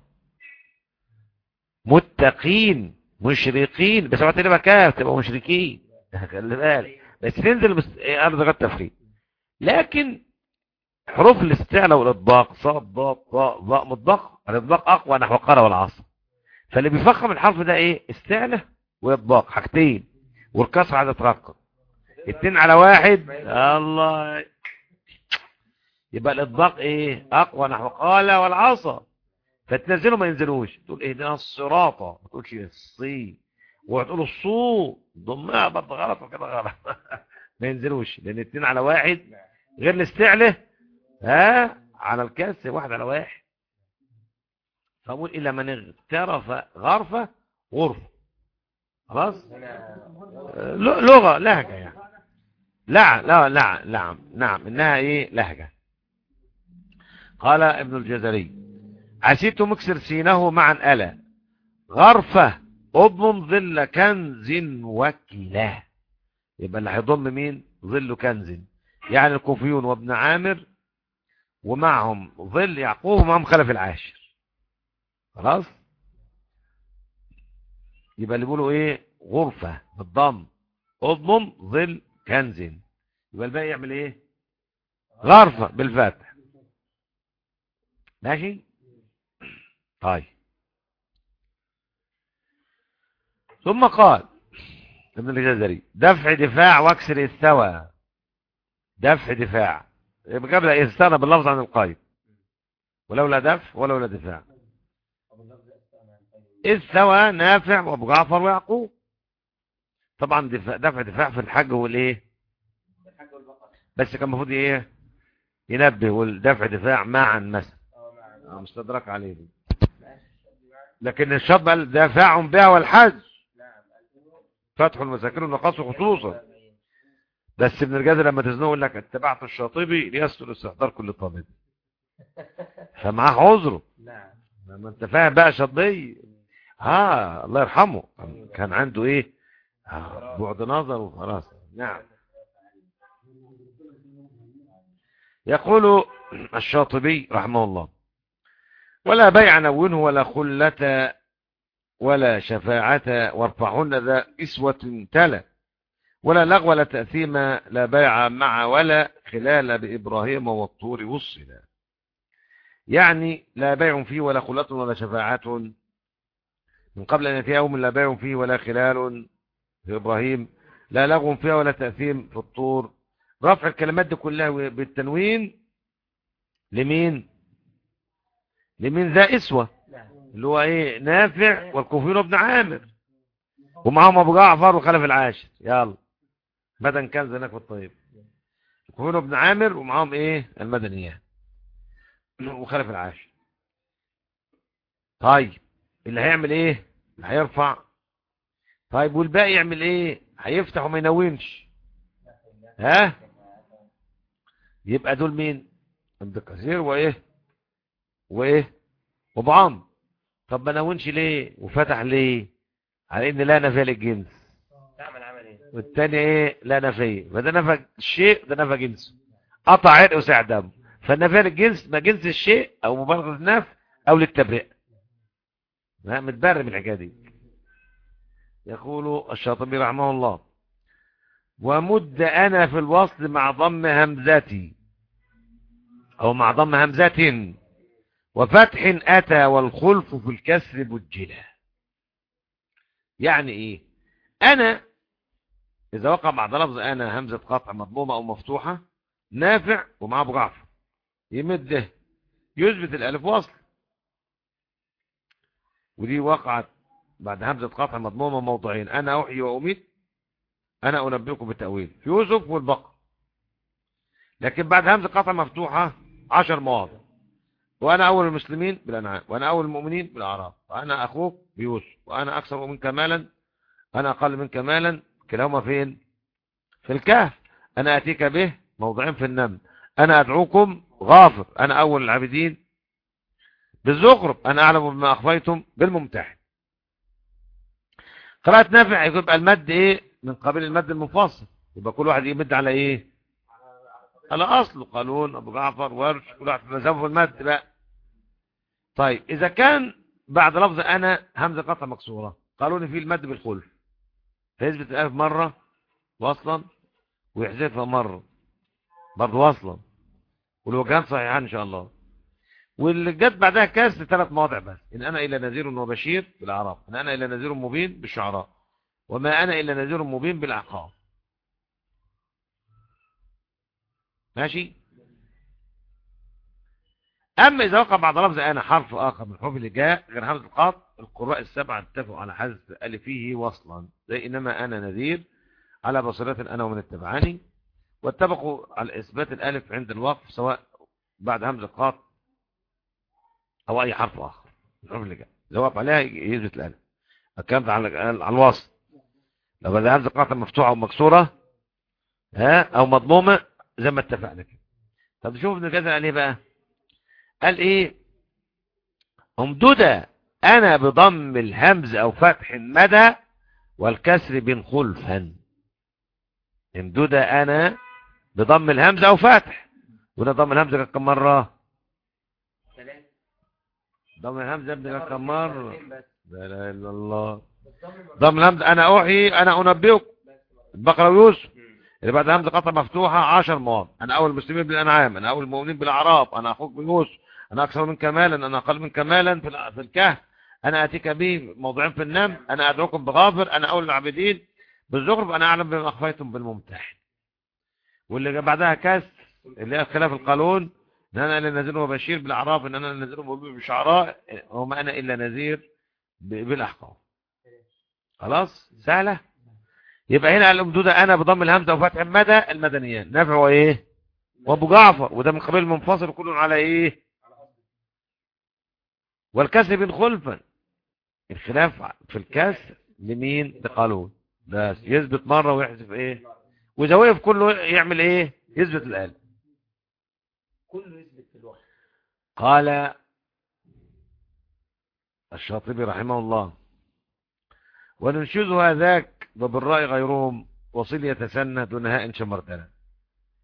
متقين مشرقين بس اوعى تبقى كاف تبقى مشركين خلي بالك بس تنزل بس إيه، ارض غير تفريق لكن حروف الاستعلاء والاطباق صاد ضاد طاء ضاء مطبق الاطباق اقوى نحو القرى والعصر فاللي بيفخم الحرف ده ايه استعلاء واطباق حاجتين والكسر عايزه ترقم اتنين على واحد الله يبقى الاطباق ايه اقوى نحو قال والعصا فتنزلوا ما ينزلوش تقول اهدنا الصراط ما تقولش الصي وتقول الصو ضمها برضه غلط وكده غلط ما ينزلوش لان اتنين على واحد غير الاستعله ها على الكاس واحد على واحد فاقول الا من اغترف غرفه غرفه خلاص آه، ل- لغه لهجه يعني لا لا لا نعم نعم انها ايه لهجه قال ابن الجزري عسيت مكسر سينه معا ألا غرفة اضمم ظل كنز وكلاه يبقى اللي هيضم مين ظل كنز يعني الكوفيون وابن عامر ومعهم ظل يعقوب ومعهم خلف العاشر خلاص يبقى اللي بيقولوا ايه غرفة بالضم اضمم ظل كنز يبقى الباقي يعمل ايه غرفة بالفتح ماشي طيب ثم قال ابن الجزري دفع دفاع واكسر الثوى دفع دفاع يبقى قبل استغنى باللفظ عن القيد ولولا دفع ولولا دفاع إذ ثوى نافع وابو جعفر ويعقوب طبعا دفاع, دفع دفاع في الحج والايه الحاج والبقرة بس كان المفروض ايه ينبه والدفع دفاع معا مثلا اه معنا آه، مستدرك عليه دي. ماشي لكن الشاب قال دفاع بها والحج نعم فتح المساكين والنقاص خصوصا بس ابن الجزر لما تزنوه يقول لك اتبعت الشاطبي ليستر استحضار كل طالب فمعاه عذره نعم لما انت فاهم بقى شاطبي ها الله يرحمه كان عنده ايه آه، بعد نظر وخلاص نعم يقول الشاطبي رحمه الله ولا بيع نونه ولا خلة ولا شفاعة وارفعهن ذا إسوة تلا ولا لغو ولا تأثيم لا بيع مع ولا خلال بإبراهيم والطور وصلا يعني لا بيع فيه ولا خلة ولا شفاعة من قبل أن يأتي يوم لا بيع فيه ولا خلال في إبراهيم لا لغو فيها ولا تأثيم في الطور رفع الكلمات دي كلها بالتنوين لمين لمين ذا إسوة اللي هو ايه نافع والكوفيون ابن عامر ومعاهم ابو جعفر وخلف العاشر يلا بدن كان هناك في الطيب الكوفيون ابن عامر ومعاهم ايه المدنيات وخلف العاشر طيب اللي هيعمل ايه اللي هيرفع طيب والباقي يعمل ايه هيفتح وما ينونش ها يبقى دول مين ابن كثير وايه وايه وابو عمرو طب ما نونش ليه وفتح ليه على ان لا نفي للجنس تعمل عمل ايه والتاني ايه لا نفي فده نفى الشيء ده نفى جنسه قطع عرق وسع دم فالنفي للجنس ما جنس الشيء او مبالغه النفي او للتبرئه لا متبرر من الحكايه دي يقول الشاطبي رحمه الله ومد انا في الوصل مع ضم همزتي او مع ضم همزه وفتح أتى والخلف في الكسر بجلة يعني إيه أنا إذا وقع بعد لفظ أنا همزة قطع مضمومة أو مفتوحة نافع ومعه أبو جعفر يمده يثبت الألف وصل ودي وقعت بعد همزة قطع مضمومة موضعين أنا أحيي وأميت أنا أنبئكم بالتأويل في يوسف والبقر لكن بعد همزة قطع مفتوحة عشر مواضع وأنا أول المسلمين بالأنعام وأنا أول المؤمنين بالأعراف وأنا أخوك بيوسف وأنا أكثر منك مالا أنا أقل منك مالا كلاهما فين في الكهف أنا أتيك به موضعين في النمل أنا أدعوكم غافر أنا أول العابدين بالزخرف أنا أعلم بما أخفيتم بالممتحن قراءة نافع يبقى المد إيه من قبيل المد المنفصل يبقى كل واحد يمد على إيه على أصله قانون أبو جعفر ورش كل واحد في مذهبه في المد بقى طيب إذا كان بعد لفظ أنا همزة قطع مكسورة قالوا لي فيه المد بالخلف فيثبت الألف مرة وصلا ويحذفها مرة برضه وصلا والوجهان صحيحان إن شاء الله واللي جت بعدها كسر ثلاث مواضع بس إن أنا إلا نذير وبشير بالأعراف إن أنا إلا نذير مبين بالشعراء وما أنا إلا نذير مبين بالأعقاب ماشي أما إذا وقع بعد لفظ أنا حرف آخر من حروف اللي جاء غير همزة القاف القراء السبعة اتفقوا على حذف ألفه وصلا زي إنما أنا نذير على بصيرة أنا ومن اتبعني واتفقوا على إثبات الألف عند الوقف سواء بعد همزة القاف أو أي حرف آخر من الحروف اللي جاء إذا وقف عليها يثبت الألف الكلام ده على على الوصل لو بدأ همزة القاف مفتوحة أو مكسورة ها أو مضمومة زي ما اتفقنا كده طب شوف ابن الجزر قال ايه بقى قال ايه امدد انا بضم الهمز او فتح مدى والكسر بن خلفا امدد انا بضم الهمز او فتح وده ضم الهمزه كم مره ثلاثة ضم الهمزه ابن كم مره بس لا اله الا الله ضم الهمزه انا احيي انا انبئك البقره ويوسف اللي بعد همزه قطع مفتوحه 10 مواضع انا اول المسلمين بالانعام انا اول المؤمنين بالاعراف انا اخوك بيوسف انا اكثر منك مالا انا اقل منك مالا في ال- في الكهف انا اتيك به موضعين في النم انا ادعوكم بغافر انا اول العابدين بالزخرف انا اعلم بما اخفيتم بالممتحن واللي جا بعدها كاس اللي هي خلاف القانون ان انا الا نذير وبشير بالاعراف ان انا نذير ومبين بالشعراء وما انا الا نذير ب- بالاحقاف خلاص سهله يبقى هنا الامدودة انا بضم الهمزة وفتح المدى المدنيان نافع وايه وابو جعفر وده من قبيل المنفصل كل على ايه والكسر بن خلفا الخلاف في الكسر لمين لقالون بس يثبت مرة ويحذف ايه واذا وقف كله يعمل ايه يثبت الآن كله يثبت في الوقت قال الشاطبي رحمه الله وننشدها ذاك وبالرأي غيرهم وصل يتسنى دون هاء شمرتنا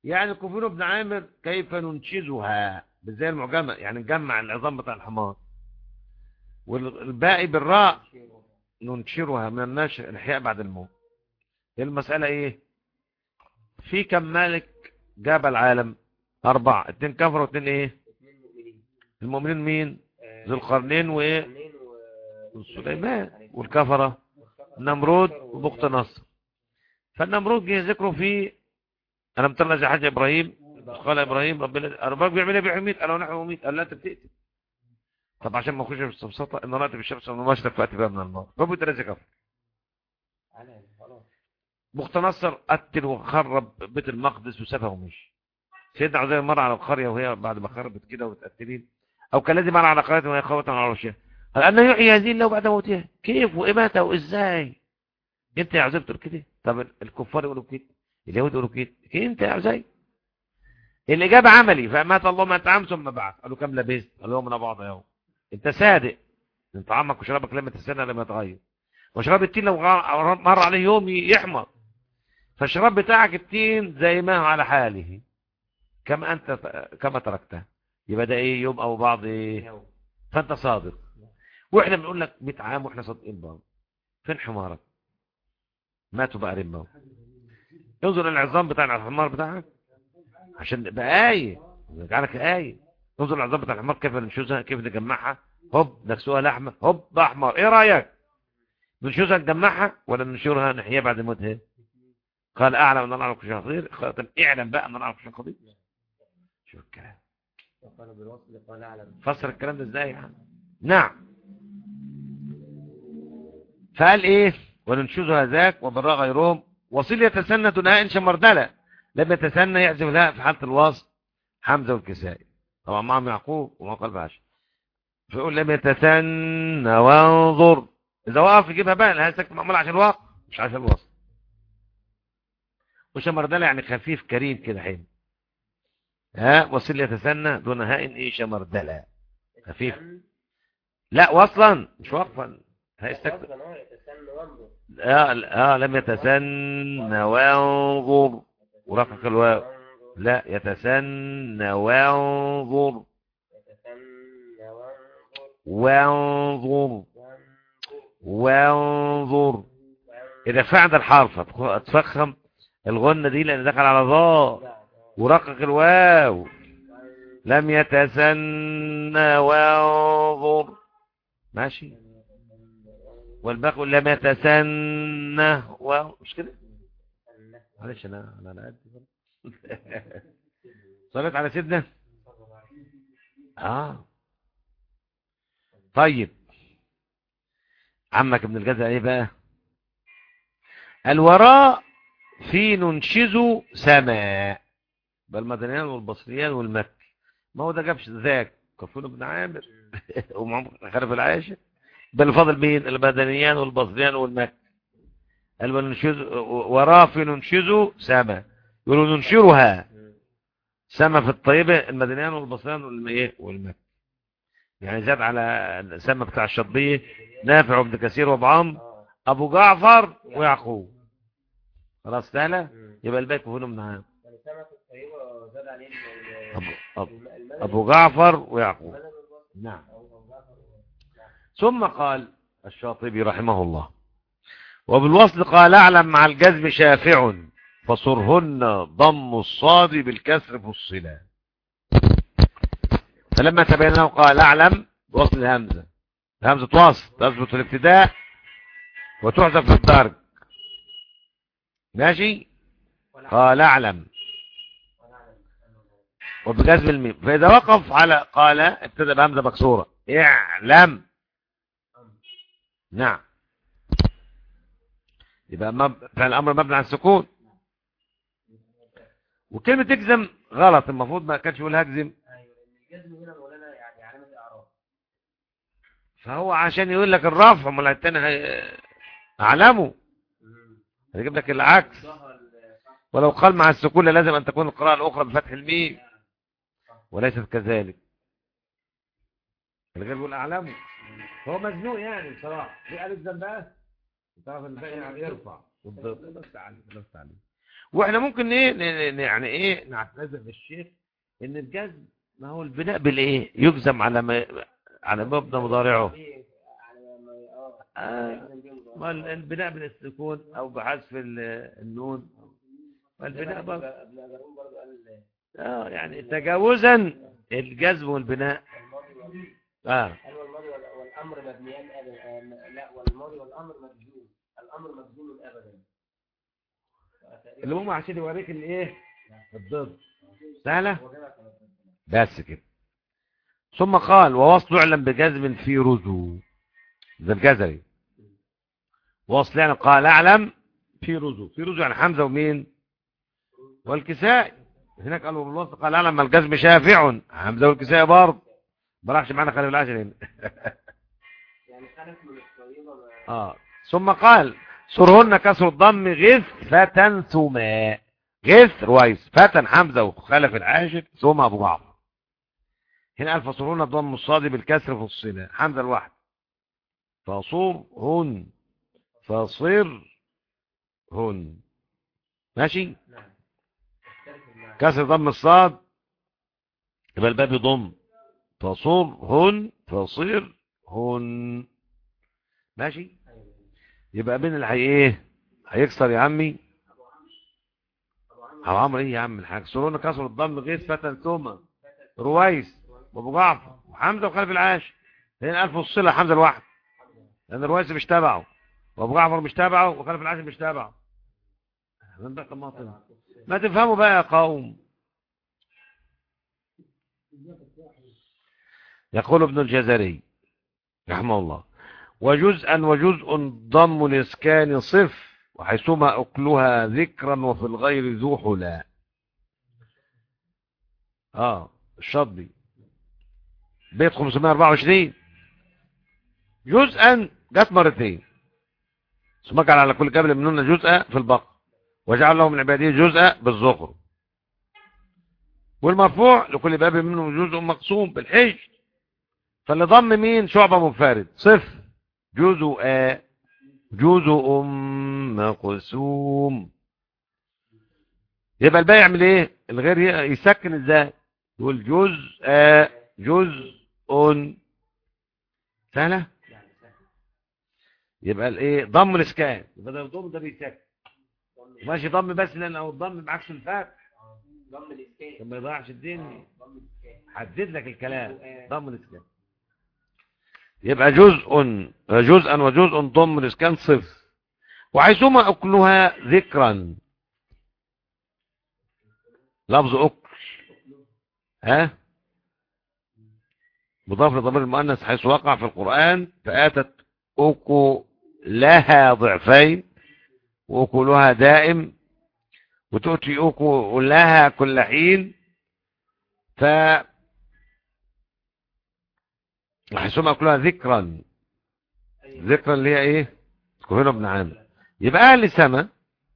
يعني كفون بن عامر كيف ننشزها بالزي المعجمة يعني نجمع العظام بتاع الحمار والباقي بالراء ننشرها من النشر الإحياء بعد الموت المسألة ايه في كم مالك جاب العالم أربعة اتنين كفر واتنين ايه اثنين مؤمنين المؤمنين مين آه، ذو القرنين وايه اثنين و- سليمان والكفرة نمرود وبخت نصر فالنمرود جه ذكره في أنا مطلع زي حاجة إبراهيم قال إبراهيم ربنا أرباك بيعمل إيه بيعمل قال له نحن مميت قال لا أنت بتقتل طب عشان ما أخش في السبسطة إن رأت بالشمس من المشرق فأتي بها من النار فبوت رزق كفر على خلاص بخت نصر قتل وخرب بيت المقدس وسابها ومشي سيدنا عزيز مر على القرية وهي بعد ما خربت كده وتقتلين أو كان لازم مر على قرية وهي خاوة على عرشها قال أنه يحيي هذه الله بعد موتها كيف وإماتة وإزاي أنت يا عزيز تقول كده طب الكفار يقولوا كده اليهود يقولوا كده كده أنت يا عزيز الإجابة عملي فمات الله ما تعام ثم بعث قالوا كم لبست قالوا يوم من بعض يوم أنت صادق أنت طعامك وشرابك لما تستنى لما يتغير وشراب التين لو غ- مر عليه يوم يحمر فالشراب بتاعك التين زي ما هو على حاله كما أنت كما تركته يبقى ده إيه يوم أو بعض إيه يوم فأنت صادق وإحنا بنقول لك 100 عام وإحنا صادقين بعض فين حمارك ماتوا بقى رموا انظر العظام بتاع الحمار بتاعك عشان يبقى آية يجعلك آية انظر العظام بتاع الحمار كيف ننشزها كيف نجمعها هوب نكسوها لحمة هوب أحمر إيه رأيك ننشزها نجمعها ولا ننشرها نحيا بعد موتها قال أعلم أن الله على كل شيء قدير قال طب اعلم بقى أن الله على كل شيء قدير شوف الكلام وقالوا بالوصل قال اعلم فسر الكلام ده ازاي يعني نعم فقال ايه وننشزها ذاك وبراء غيرهم وصل يتسنى دناء شمردلة لم يتسنى يعزف لها في حالة الوصل حمزة والكسائي طبعا معهم يعقوب وما قال باش فيقول لم يتسنى وانظر اذا وقف يجيبها بقى لها سكت معمول عشان الوقف مش عشان الوصل وشمردلة يعني خفيف كريم كده حين ها وصل يتسنى دون هاء ايه شمردلة خفيف لا وصلا مش وقفا هيستكتب اصلا هو يتسنى وانظر آه, اه لم يتسنى وانظر ورقق الواو لا يتسنى وانظر يتسنى وانظر وانظر وانظر وانظر وانظر إذا فعل الحرف تفخم الغنة دي لأن دخل على ضاء ورقق الواو لم يتسنى وانظر ماشي والباقي لم يتسنى و مش كده معلش انا انا على قد صليت على سيدنا اه طيب عمك ابن الجزء ايه بقى الوراء في ننشز سماء بالمدنيان والبصريان والمكي ما هو ده جابش ذاك كفون بن عامر ومعمر خلف العاشر بل فضل مين المدنيان والبصريان والمكي قال وننشز وراه في ننشز سما يقولوا ننشرها سما في الطيبة المدنيان والبصريان والمئة والمكي يعني زاد على سما بتاع الشطبية نافع وابن كثير وابعام اه ابو جعفر ويعقوب خلاص سهلة مم. يبقى الباقي كفون بن عامر يعني سمك الطيبة زاد عليه ال- أبو, أبو, الم- المدني أبو جعفر ويعقوب المدني والبصري. نعم أو أبو جعفر و- ثم قال الشاطبي رحمه الله وبالوصل قال اعلم مع الجزم شافع فصرهن ضم الصاد بالكسر فصلا فلما تبين له قال اعلم بوصل الهمزة همزة وصل تثبت في الابتداء وتحذف في الدرج ماشي قال اعلم وبجزم الميم فاذا وقف على قال ابتدى بهمزة مكسورة اعلم نعم يبقى مب... فعل الامر مبني على السكون وكلمة تجزم غلط المفروض ما كانش يقول هجزم ايوه لان الجزم هنا مولانا يعني علامة الاعراب فهو عشان يقول لك الرفع امال التاني هي- اعلمه هيجيب لك العكس ظهر ال- صح ولو قال مع السكون لازم ان تكون القراءة الاخرى بفتح الميم وليست كذلك الغير يقول اعلمه هو مزنوق يعني بصراحه في الف ذنبها تعرف الباقي يعني يرفع والضغط بس تعالي بس تعالي واحنا ممكن ايه ن- ن- يعني ايه نعتذر للشيخ ان الجزم ما هو البناء بالايه يجزم على ما على مبنى مضارعه على ما اه آه. ما ال- البناء بالسكون او بحذف ال- النون البناء برضه ابن اجرون برضه قال اه يعني تجاوزا الجزم والبناء الماضي وال- اه قال والماضي وال- والامر مبنيان ابدا آه، لا والماضي والامر مجزوم الامر مجزوم ابدا فتقريباً اللي هم عشان يوريك الايه الضد سهله هو جمع كلام. بس كده ثم قال ووصل اعلم بجزم في رزو ده الجزري وصل يعني قال اعلم في رزو في رزو يعني حمزه ومين والكسائي هناك قالوا بالوصل قال اعلم ما الجزم شافع حمزه والكسائي برضه ما راحش معانا خليل العاشر هنا يعني خلف من الطيبه ما اه ثم قال سرهن كسر الضم غثة ثما غث رويس فتى حمزة وخلف العاشر ثم أبو جعفر هنا قال فصرهن بضم الصاد بالكسر في الصلة حمزة الواحد فصرهن فصرهن ماشي نعم اختلف المعنى كسر ضم الصاد يبقى الباب يضم فصرهن فصرهن ماشي أيوة. يبقى مين اللي هي ايه هيكسر يا عمي ابو عمرو ابو عمرو ايه يا عم الحاج سرون كسر الضم غير فتى ثم رويس وابو جعفر وحمزه وخلف العاش هنا الف الصله حمزه الواحد لان رويس مش تبعه وابو جعفر مش تبعه وخلف العاش مش تبعه من بقى طماطم ما تفهموا بقى يا قوم يقول ابن الجزري رحمه الله وجزءا وجزء ضم الإسكان صف وحيثما أكلها ذكرا وفي الغير ذو حلا آه الشطبي بيت 524 جزءا جت مرتين ثم جعل على كل جبل منهن جزءا في البقر وجعل له من عباده جزءا بالزخر والمرفوع لكل باب منهم جزء مقسوم بالحج فاللي ضم مين شعبة منفرد صفر جزء جزء مقسوم يبقى الباقي يعمل ايه الغير ي- يسكن ازاي يقول جزء جزء سهله يعني سهل. يبقى الايه ضم الاسكان يبقى ده الضم ده بيسكن ضم ماشي ضم بس لان لو الضم بعكس الفتح آه. ضم الاسكان عشان ما يضيعش الدنيا ضم الاسكان حدد لك الكلام آه. ضم الاسكان يبقى جزء جزءا وجزء ضم الاسكان صفر وحيثما اكلها ذكرا لفظ اكل ها مضاف لضمير المؤنث حيث وقع في القرآن فآتت أكو لها ضعفين وأكلها دائم وتؤتي أكو لها كل حين ف حيثما أكلها ذكرا ذكرا اللي هي ايه كهينة بن عامر يبقى أهل سما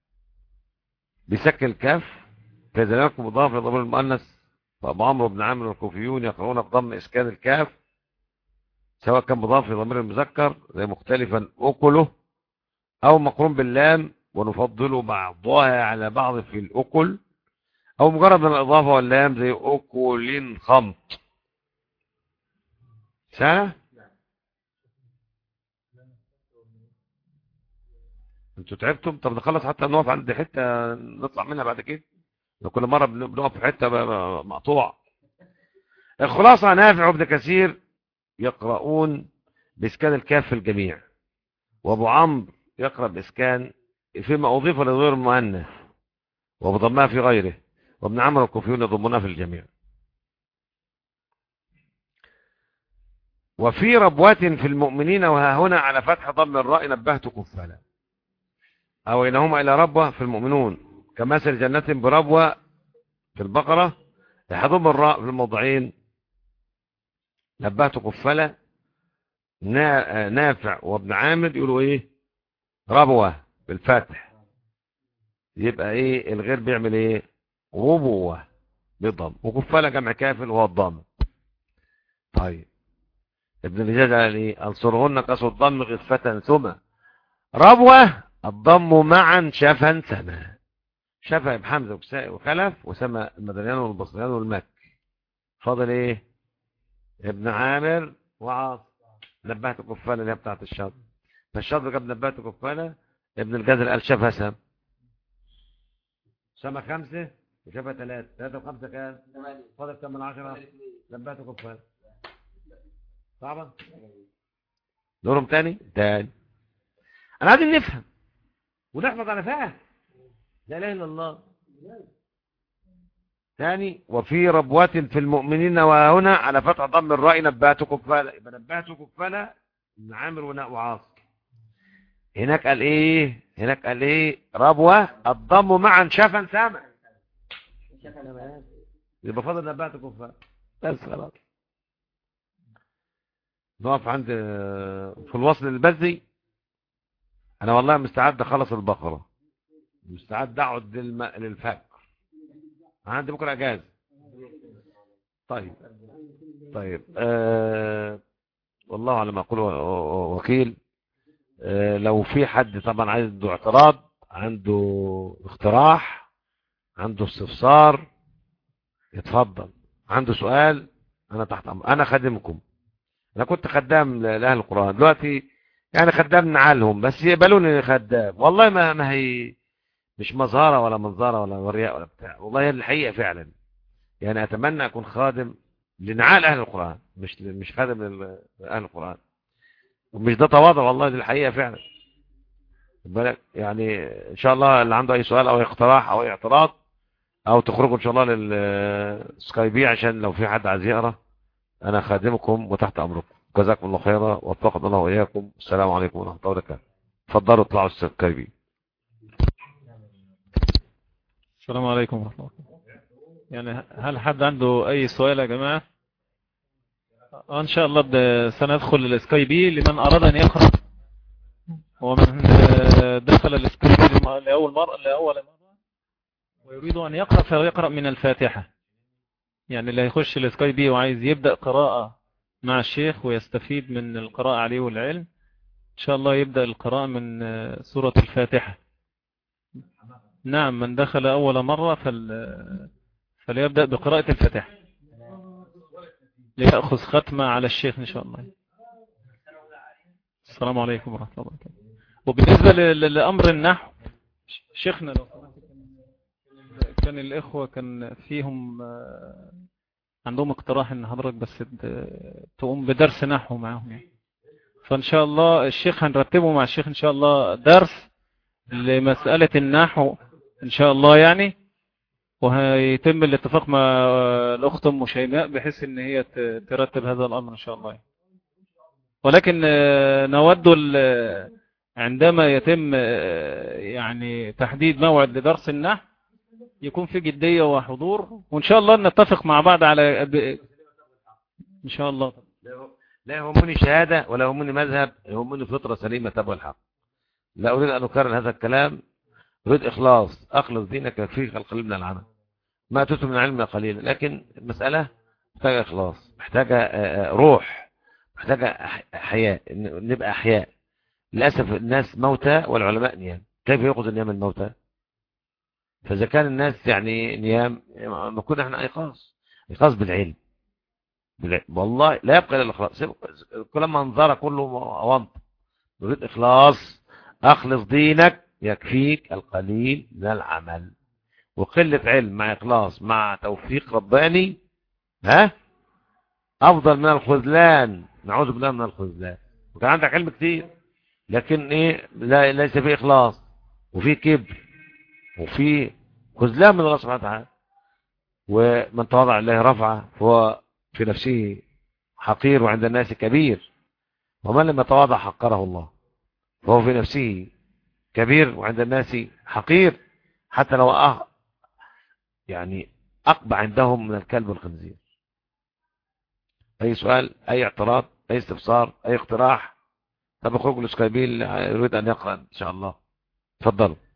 بسكن الكاف فإذا لكم مضاف لضمير المؤنث فأبو عمرو بن عامر والكوفيون يقرؤون بضم إسكان الكاف سواء كان مضاف لضمير المذكر زي مختلفا أكله أو مقرون باللام ونفضل بعضها على بعض في الأكل أو مجرد من الإضافة واللام زي أكل خمط سهلة؟ انتوا تعبتم طب نخلص حتى نقف عند حتة نطلع منها بعد كده لو كل مرة بن- بنقف في حتة ب- ب- مقطوع الخلاصة نافع وابن كثير يقرؤون بإسكان الكاف في الجميع وابو عمرو يقرأ بإسكان فيما أضيف لغير المؤنث وبضمها في غيره وابن عمرو الكوفيون يضمونها في الجميع وفي ربوة في المؤمنين وها هنا على فتح ضم الراء نبهت كفلا أو إنهما إلى ربوة في المؤمنون كمثل جنة بربوة في البقرة يحضم الراء في الموضعين نبهت كفلا نا- نافع وابن عامر يقولوا ايه ربوة بالفتح يبقى ايه الغير بيعمل ايه ربوة بالضم وكفلا جمع كافل وهو الضم طيب ابن الجاج قال ايه انصرهن كسر الضم غفة ثم ربوة الضم معا شفا سما شفع بحمزة وكسائي وخلف وسمى المدنيان والبصريان والمكي فاضل ايه ابن عامر وعاص نبهت كفالة اللي هي بتاعت الشاطر فالشاطر جاب نبهت كفالة ابن الجزر قال شافها سم سما خمسة وشافها ثلاثة ثلاثة وخمسة كام ثمانية فاضل كام من عشرة فاضل اثنين. نبهت كفالة صعبة دورهم تاني تاني انا عايزين نفهم ونحفظ على فهم لا اله الا الله ثاني وفي ربوة في المؤمنين وهنا على فتح ضم الراء نبهت كفالة يبقى نبهت كفالة ابن عامر وناء وعاص هناك قال ايه هناك قال ايه ربوة الضم معا شفا سامع يبقى فاضل نبهت كفالة بس خلاص نقف عند في الوصل البذي انا والله مستعد اخلص البقرة مستعد اقعد للم... للفجر عندي بكره اجازه طيب طيب آه والله على ما اقول وكيل آه لو في حد طبعا عنده اعتراض عنده اقتراح عنده استفسار يتفضل عنده سؤال انا تحت امر انا خادمكم انا كنت خدام لاهل القران دلوقتي يعني خدام نعالهم بس يقبلوني خدام والله ما ما هي مش مظهرة ولا منظرة ولا ورياء ولا بتاع والله هي الحقيقة فعلا يعني أتمنى أكون خادم لنعال أهل القرآن مش مش خادم لأهل القرآن ومش ده تواضع والله دي الحقيقة فعلا خد بالك يعني إن شاء الله اللي عنده أي سؤال أو اقتراح أو أي اعتراض أو تخرجوا إن شاء الله للسكايبي عشان لو في حد عايز يقرأ أنا خادمكم وتحت أمركم جزاكم الله خيرا واتقوا الله وإياكم السلام عليكم ورحمة الله وبركاته اتفضلوا اطلعوا السكايبي السلام عليكم ورحمة الله يعني هل حد عنده أي سؤال يا جماعة آه، إن شاء الله بد- سندخل السكاي بي لمن أراد أن يقرأ ومن آه، دخل السكاي بي لم- لأول مرة لأول مرة ويريد أن يقرأ فيقرأ من الفاتحة يعني اللي هيخش السكاي بي وعايز يبدأ قراءة مع الشيخ ويستفيد من القراءة عليه والعلم إن شاء الله يبدأ القراءة من آه، سورة الفاتحة نعم من دخل أول مرة فل... فليبدأ بقراءة الفاتحة ليأخذ ختمة على الشيخ إن شاء الله السلام عليكم ورحمة الله وبركاته وبالنسبة ل- ل- لأمر النحو ش- شيخنا لو سمحت، كان الإخوة كان فيهم آه، عندهم اقتراح إن حضرتك بس ت- تقوم بدرس نحو معاهم يعني فإن شاء الله الشيخ هنرتبه مع الشيخ إن شاء الله درس لمسألة النحو إن شاء الله يعني وهيتم الاتفاق مع الأخت أم شيماء بحيث إن هي ت- ترتب هذا الأمر إن شاء الله يعني. ولكن آه، نود ال- عندما يتم آه، يعني تحديد موعد لدرس النحو يكون في جدية وحضور وإن شاء الله نتفق مع بعض على ب- إن شاء الله لا يهمني شهادة ولا يهمني مذهب يهمني فطرة سليمة تبع الحق لا أريد أن أكرر هذا الكلام أريد إخلاص أخلص دينك يكفيك القليل من العمل ما أتيت من علم قليلا لكن المسألة محتاجة إخلاص محتاجة آه، آه، روح محتاجة أح- حياة إن- نبقى أحياء للأسف الناس موتى والعلماء نيام كيف يأخذ نيام الموتى فإذا كان الناس يعني نيام ما كنا احنا إيقاظ إيقاظ بالعلم بالع- والله لا يبقى الا الاخلاص سيب- كل ما انظر كله وانت نريد اخلاص اخلص دينك يكفيك القليل من العمل وقلة علم مع اخلاص مع توفيق رباني ها افضل من الخذلان نعوذ بالله من الخذلان وكان عندك علم كتير لكن ايه لا ليس فيه اخلاص وفيه كبر وفيه خذلان من الله سبحانه وتعالى ومن تواضع لله رفعه فهو في نفسه حقير وعند الناس كبير ومن لم يتواضع حقره الله فهو في نفسه كبير وعند الناس حقير حتى لو أه يعني أقبع عندهم من الكلب والخنزير أي سؤال أي اعتراض أي استفسار أي اقتراح طب اخرجوا الاسكايبيل يريد أن يقرأ إن شاء الله تفضلوا